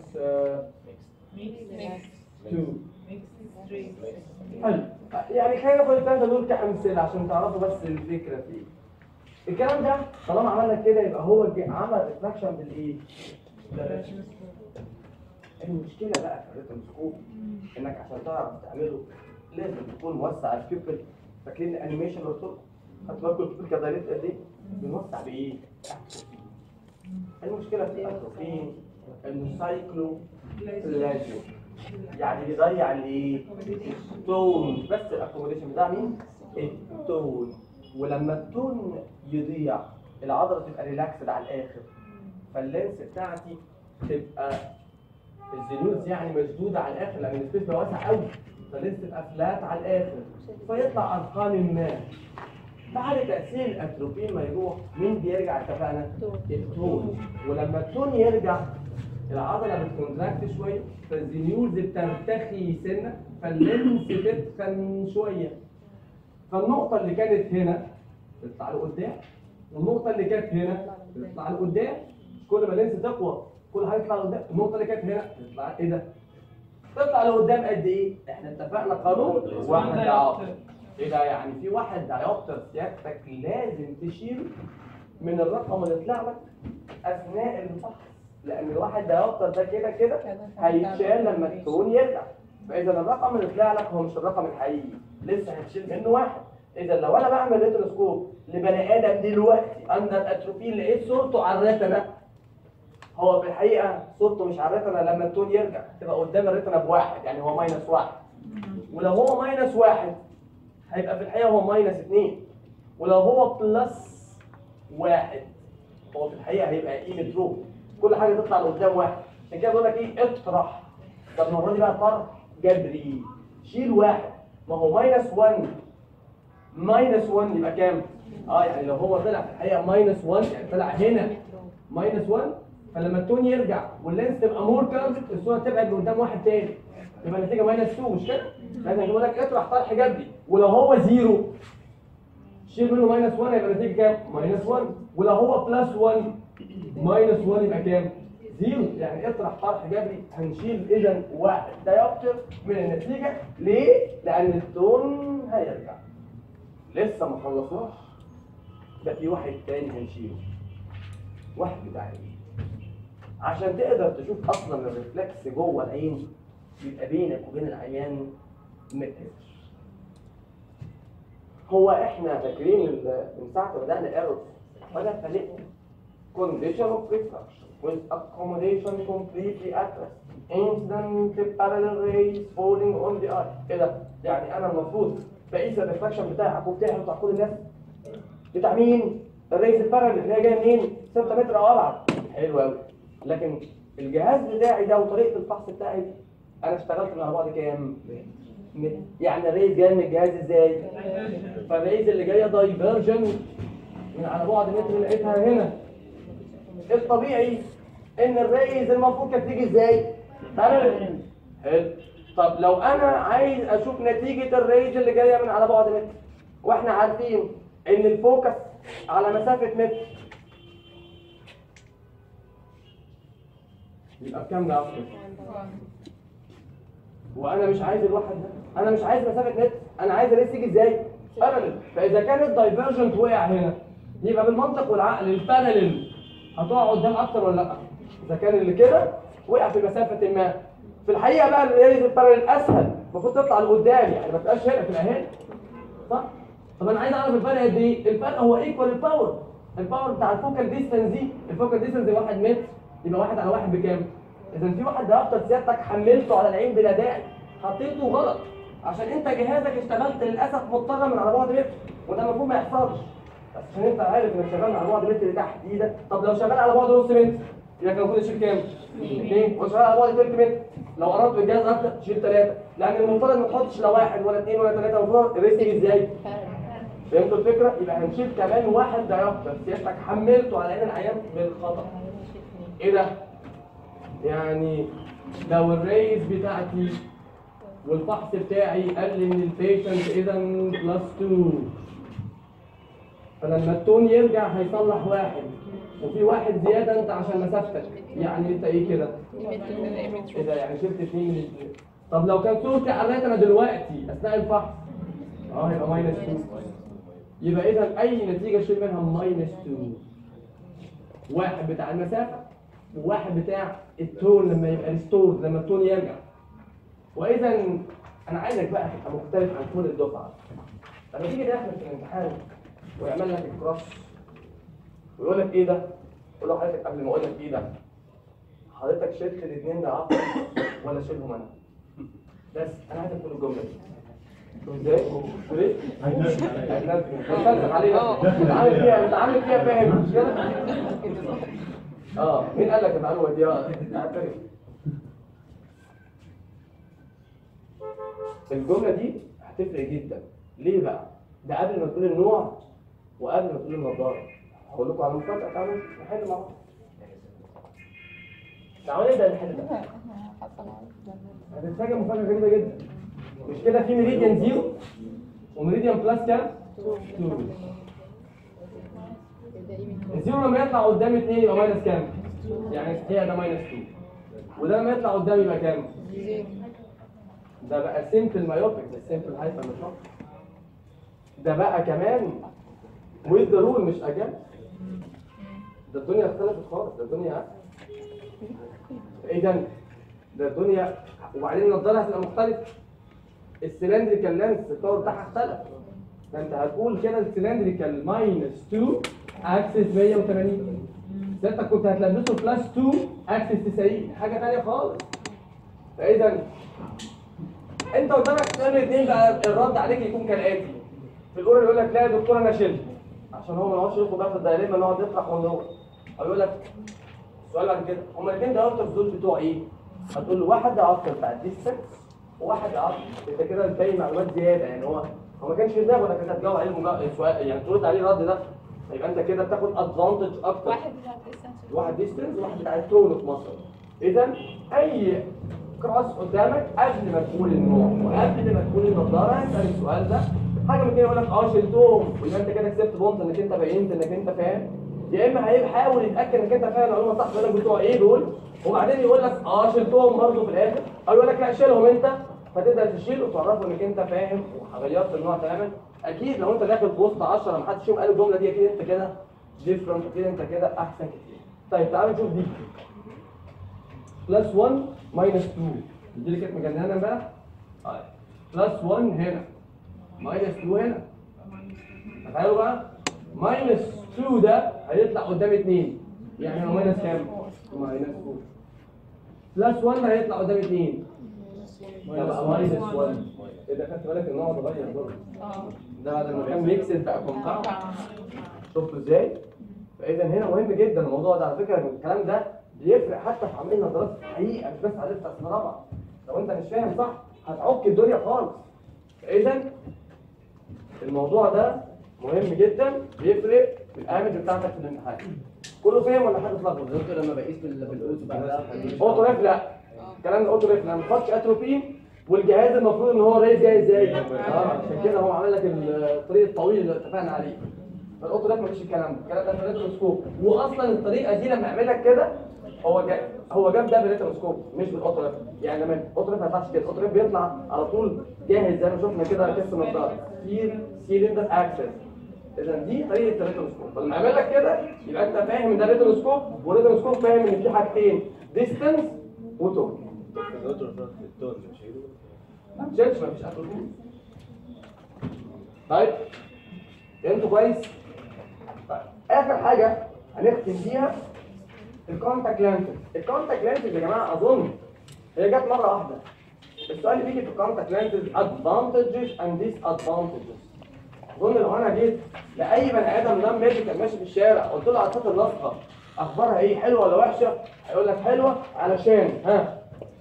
Speaker 1: 2 حلو يعني خلينا في الثلاثه دول كامثله عشان تعرفوا بس الفكره في ايه الكلام ده طالما عملنا كده يبقى هو جه- عمل ريفراكشن بالايه؟ بالريتم. المشكله بقى في الريتمسكوب انك عشان تعرف تعمله لازم تكون موسع الكبل فاكرين الانيميشن اللي قلت لكم؟ خدتوا بالكم الكبل كان دايركت قد ايه؟ بنوسع بايه؟ أتروفين. المشكله في الاتروفين انه سايكلو بلازيو يعني بيضيع الايه؟ التون بس الاكوموديشن بتاع مين؟ التون ولما التون يضيع العضله تبقى ريلاكسد على الاخر فاللينس بتاعتي تبقى الزينوز يعني مشدوده على الاخر لان السبيس بقى واسع قوي فاللينس تبقى فلات على الاخر فيطلع ارقام ما بعد تاثير الاتروبين ما يروح مين بيرجع اتفقنا؟ التون ولما التون يرجع العضله بتكونتراكت شويه فالزينيولز بترتخي سنه فاللينس تتخن شويه فالنقطه اللي كانت هنا تطلع لقدام والنقطه اللي كانت هنا تطلع لقدام كل ما اللينس تقوى كل حاجه تطلع لقدام النقطه اللي كانت هنا تطلع ايه ده؟ تطلع لقدام قد ايه؟ احنا اتفقنا قانون واحد دايوبتر ايه ده يعني في واحد دايوبتر سيادتك لازم تشيله من الرقم اللي طلع لك اثناء الفحص لان الواحد دايوبتر ده كده كده هيتشال لما التون يرجع فاذا الرقم اللي طلع لك هو مش الرقم الحقيقي لسه هتشيل منه واحد اذا لو انا بعمل ريتروسكوب لبني ادم دلوقتي اندر اتروفين لقيت صورته على الريتنا هو في الحقيقه صورته مش على الريتنا لما التون يرجع تبقى قدام الريتنا بواحد يعني هو ماينس واحد ولو هو ماينس واحد هيبقى في الحقيقه هو ماينس اتنين ولو هو بلس واحد هو في الحقيقه هيبقى قيمه رو كل حاجه تطلع لقدام واحد عشان كده بقول لك ايه اطرح طب المره دي بقى طرح جبري شيل واحد ما هو ماينس 1 ماينس 1 يبقى كام؟ اه يعني لو هو طلع في الحقيقه ماينس 1 يعني طلع هنا ماينس 1 فلما التون يرجع واللينس تبقى مور كيرف الصوره تبعد لقدام واحد تاني يبقى النتيجه ماينس 2 مش كده؟ لازم يقول لك اطرح طرح جبري ولو هو زيرو شيل منه ماينس 1 يبقى النتيجه كام؟ ماينس 1 ولو هو بلس 1 ماينس 1 يبقى كام؟ زيرو يعني اطرح طرح جبري هنشيل اذا واحد دايوبتر من النتيجه ليه؟ لان التون هيرجع لسه ما خلصناش ده في واحد تاني هنشيله واحد بتاع العين عشان تقدر تشوف اصلا الريفلكس جوه العين بيبقى بينك وبين العيان متر هو احنا فاكرين ال- من ساعه ما بدانا ايرور بدأ فلقوا condition of refraction with accommodation completely addressed incident parallel rays falling on the eye ايه ده؟ يعني انا المفروض بقيس الريفراكشن بتاعك وبتاعي وبتاع كل الناس بتاع مين؟ الريز البارالل اللي هي جايه منين؟ 6 متر او ابعد حلو قوي لكن الجهاز بتاعي ده وطريقه الفحص بتاعي دي انا اشتغلت من على بعد كام؟ متر. يعني الريز جايه من الجهاز ازاي؟ فالريز اللي جايه دايفرجن من على بعد متر لقيتها هنا الطبيعي ان الريز المفروض كانت تيجي ازاي؟ بارالل حلو طب لو انا عايز اشوف نتيجه الريز اللي جايه من على بعد متر واحنا عارفين ان الفوكس على مسافه متر يبقى بكام ده أصلاً؟ وانا مش عايز الواحد ده انا مش عايز مسافه متر انا عايز الريس تيجي ازاي بارالل فاذا كان الدايفرجنت وقع هنا يبقى بالمنطق والعقل البارالل هتقع قدام اكتر ولا لا اذا كان اللي كده وقع في مسافه ما في الحقيقه بقى الريس البارالل اسهل المفروض تطلع لقدام يعني ما تبقاش هنا تبقى هنا صح طب انا عايز اعرف الفرق قد ايه الفرق هو ايكوال الباور الباور بتاع الفوكال ديستانس دي الفوكال ديستانس 1 متر يبقى واحد على واحد بكام اذا في واحد دايركتور سيادتك حملته على العين بلا داعي حطيته غلط عشان انت جهازك اشتغلت للاسف مضطر من على بعد متر وده المفروض ما يحصلش بس عشان انت عارف انك شغال على بعد متر تحت ايدك طب لو شغال على بعد نص متر يبقى كان المفروض يشيل كام؟ اثنين وشغال على بعد ثلث متر لو قربت بالجهاز اكتر تشيل ثلاثه لان المفترض ما تحطش لا واحد ولا اثنين ولا ثلاثه المفروض الريس يجي ازاي؟ فهمتوا الفكره؟ يبقى هنشيل كمان واحد دايركتور سيادتك حملته على عين العيان بالخطا ايه ده؟ يعني لو الريس بتاعتي والفحص بتاعي قال لي ان البيشنت اذا بلس 2 فلما التون يرجع هيصلح واحد وفي واحد زياده انت عشان مسافتك يعني انت ايه كده؟ ايه ده يعني شلت اثنين من الاثنين طب لو كان صورتي على الريتنا دلوقتي اثناء الفحص اه هيبقى ماينس 2 يبقى اذا اي نتيجه شيل منها ماينس 2 واحد بتاع المسافه وواحد بتاع التون لما يبقى ريستور لما التون يرجع واذا انا عايزك بقى تبقى مختلف عن كل الدفعه لما تيجي داخل في الامتحان ويعمل لك الكراش ويقول لك ايه ده؟ قول له حضرتك قبل ما اقول لك ايه ده حضرتك شلت الاثنين ده عقل ولا شيلهم انا؟ بس انا عايزك تقول الجمله دي ازاي؟ تقول ايه؟ بتفلسف علينا انت عامل فيها انت عامل فيها فاهم مش كده؟ اه مين قال لك المعلومه دي؟ اه اعترف الجمله دي هتفرق جدا ليه بقى؟ ده قبل ما تقول النوع وقبل ما تقول النظاره هقول لكم على مفاجاه تعالوا نحل مع بعض تعالوا نبدا نحل ده هتتفاجئ مفاجاه غريبه جدا مش كده في ميريديان زيرو وميريديان بلس كام؟ 2 الزيرو لما يطلع قدام 2 يبقى ماينس كام؟ يعني هي ده ماينس 2 وده لما يطلع قدام يبقى كام؟ ده بقى سيمبل مايوبيك ده سيمبل هايبر مش ده بقى كمان ويز ذا رول مش اجان ده الدنيا اختلفت خالص ده الدنيا اذا ده الدنيا وبعدين النضاره هتبقى مختلفه السلندريكال لينس الطور بتاعها اختلف ده انت هتقول كده السلندريكال ماينس 2 اكسس 180 سيادتك كنت هتلبسه بلس 2 اكسس 90 حاجه ثانيه خالص فاذا انت قدامك سؤال الاثنين بقى الرد عليك يكون كالاتي في الاولى يقول لك لا يا دكتور انا شلت عشان هو ما يقعدش ياخد بقى في الدايرين نقعد نطرح وندور او يقول لك السؤال بعد كده هما الاثنين دايركتورز دول بتوع ايه؟ هتقول له واحد دايركتور بتاع الديستنس وواحد دايركتور انت كده بتبين معلومات زياده يعني هو هو ما كانش في دماغه انك انت هتجاوب عليه المجا- السؤال يعني ترد عليه الرد ده يبقى انت كده بتاخد ادفانتج اكتر
Speaker 2: واحد بتاع الديستانس
Speaker 1: واحد ديستنس وواحد بتاع التون في مصر اذا اي كراس قدامك قبل ما تقول النوع وقبل ما تقول النظاره اسال السؤال ده حاجه من كده يقول لك اه شلتهم ويبقى انت كده كسبت بونت انك انت بينت انك انت فاهم يا اما هيحاول يتاكد انك انت فاهم المعلومه صح يقول لك بتوع ايه دول وبعدين يقول لك اه شلتهم برضه في الاخر او يقول لك لا شيلهم انت فتبدا تشيل وتعرفه انك انت فاهم وغيرت النوع تماما اكيد لو انت داخل في وسط 10 ما حدش فيهم قال الجمله دي اكيد انت كده ديفرنت اكيد انت كده احسن كتير طيب تعالوا نشوف دي بلس 1 ماينس 2 دي اللي كانت مجننه امبارح طيب بلس 1 هنا ماينس 2 هنا تخيلوا بقى ماينس 2 ده هيطلع قدام 2 يعني هو ماينس كام؟ ماينس 2 بلس 1 هيطلع قدام 2 ده بقى ماينس 1 ايه ده خدت بالك ان هو اتغير برضه
Speaker 2: اه
Speaker 1: ده بعد ما كان ميكسد بقى كومباوند شفتوا ازاي؟ فاذا هنا مهم جدا الموضوع ده على فكره إن الكلام ده بيفرق حتى في عمليه نظرات الحقيقه مش بس على سنه رابعه لو انت مش فاهم صح هتعك الدنيا خالص فاذا الموضوع ده مهم جدا بيفرق في الايمج بتاعتك في الامتحان كله فاهم ولا حد اتلخبط؟
Speaker 3: دكتور لما بقيس بال- بالاوتو بقى
Speaker 1: اوتو ريف لا الكلام ده اوتو ريف لا ما تحطش اتروبين والجهاز المفروض ان هو ريف جاي ازاي؟ اه عشان كده هو عامل لك الطريق الطويل اللي اتفقنا عليه فالاوتو ريف مفيش الكلام ده الكلام ده في الريتروسكوب واصلا الطريقه دي لما يعمل لك كده هو جاي هو جاب ده بالريتروسكوب مش بالاوتو ريف يعني لما الاوتو ريف ما يطلعش كده الاوتو ريف بيطلع على طول جاهز زي ما شفنا كده كيس النضاره سير سيلندر اكسس اذا دي طريقه الريتروسكوب فلما يعمل لك كده يبقى انت فاهم ان ده ريتروسكوب والريتروسكوب فاهم ان في حاجتين ديستنس وتون
Speaker 4: الدكتور في التون مش هيقول
Speaker 1: ما مشيتش ما فيش اتروبين طيب فهمتوا كويس طيب اخر حاجه هنختم بيها الكونتاكت لانسز الكونتاكت لانسز يا جماعه اظن هي جت مره واحده السؤال اللي بيجي في الكونتاكت لانسز advantages and disadvantages اظن لو انا جيت لاي بني ادم نام ميديكال ماشي في الشارع قلت له عطات اللصقه اخبارها ايه حلوه ولا وحشه هيقول لك حلوه علشان ها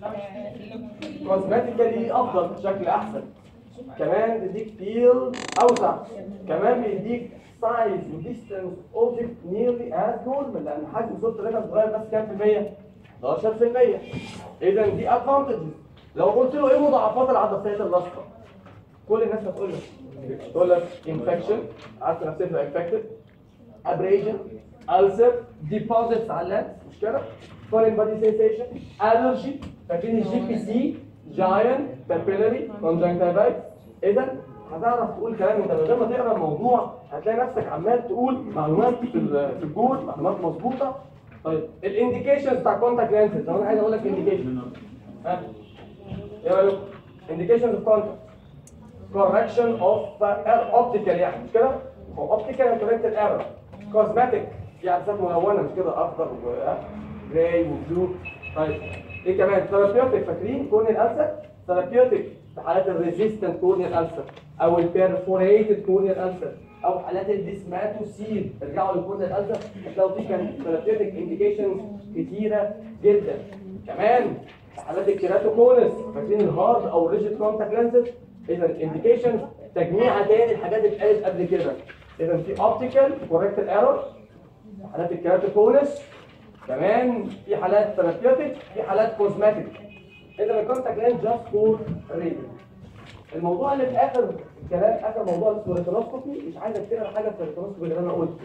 Speaker 1: كوزماتيكالي افضل شكل احسن كمان بيديك فيل اوسع كمان بيديك سايز وديستنس اوبجكت نيرلي از نورمال لان حجم صوره الرقم صغير بس كام في المية؟ 11% اذا دي ادفانتجز لو قلت له ايه مضاعفات العدسات اللاصقه؟ كل الناس هتقول لك تقول لك انفكشن عدسه نفسيه تبقى انفكتد ابريجن ألسر ديبوزيتس على اللانس مش كده؟ فورين بادي سensation الرجي فاكرين الجي بي سي جاينت بابيلاري كونجنكتيفايتس اذا هتعرف تقول كلام انت من غير ما تقرا الموضوع هتلاقي نفسك عمال تقول معلومات في ال- في الجول معلومات مظبوطه طيب الانديكيشنز بتاع كونتاكت لانسز لو انا عايز اقول لك انديكيشن ها ايه رايك؟ انديكيشنز اوف كونتاكت correction of error optical يعني مش كده؟ هو optical and corrected error cosmetic في عدسات ملونة مش كده أخضر وجراي وبلو طيب إيه كمان؟ ثيرابيوتيك فاكرين كورنيال ألسر؟ ثيرابيوتيك في حالات الريزيستنت كورنيال ألسر أو البيرفوريتد كورنيال ألسر أو حالات الديسماتوسيل ارجعوا للكورنيال ألسر هتلاقوا في كان ثيرابيوتيك انديكيشنز كتيرة جدا كمان في حالات الكيراتوكونس فاكرين الهارد أو الريجيد كونتاكت لانسز اذا الانديكيشن تجميعها تاني الحاجات اللي اتقالت قبل كده اذا في اوبتيكال كوركتد ايرور حالات الكيراتوكونس كمان في حالات ثيرابيوتيك في حالات كوزماتيك اذا الكونتاكت لينز جاست فور ريدنج الموضوع اللي في اخر الكلام اخر موضوع اسمه ريتينوسكوبي مش عايز افتكر حاجه في الريتينوسكوبي اللي انا قلته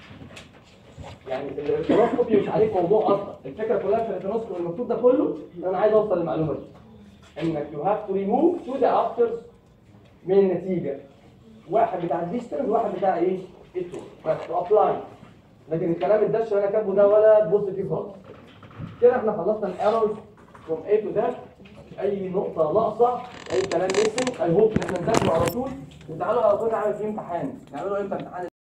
Speaker 1: يعني الريتينوسكوبي مش عليك موضوع اصلا الفكره كلها في الريتينوسكوبي المكتوب ده كله ان انا عايز اوصل للمعلومه دي انك يو هاف تو ريموف تو ذا افترز من النتيجه واحد بتاع الديستنس واحد بتاع ايه؟ التو بس ابلاي لكن الكلام الدش اللي انا كاتبه ده ولا تبص فيه خالص كده احنا خلصنا الايرورز from A to Z اي نقطه ناقصه اي كلام ميسنج اي هوب ان احنا نذاكره على طول وتعالوا على طول نعمل فيه امتحان نعمله امتى امتحان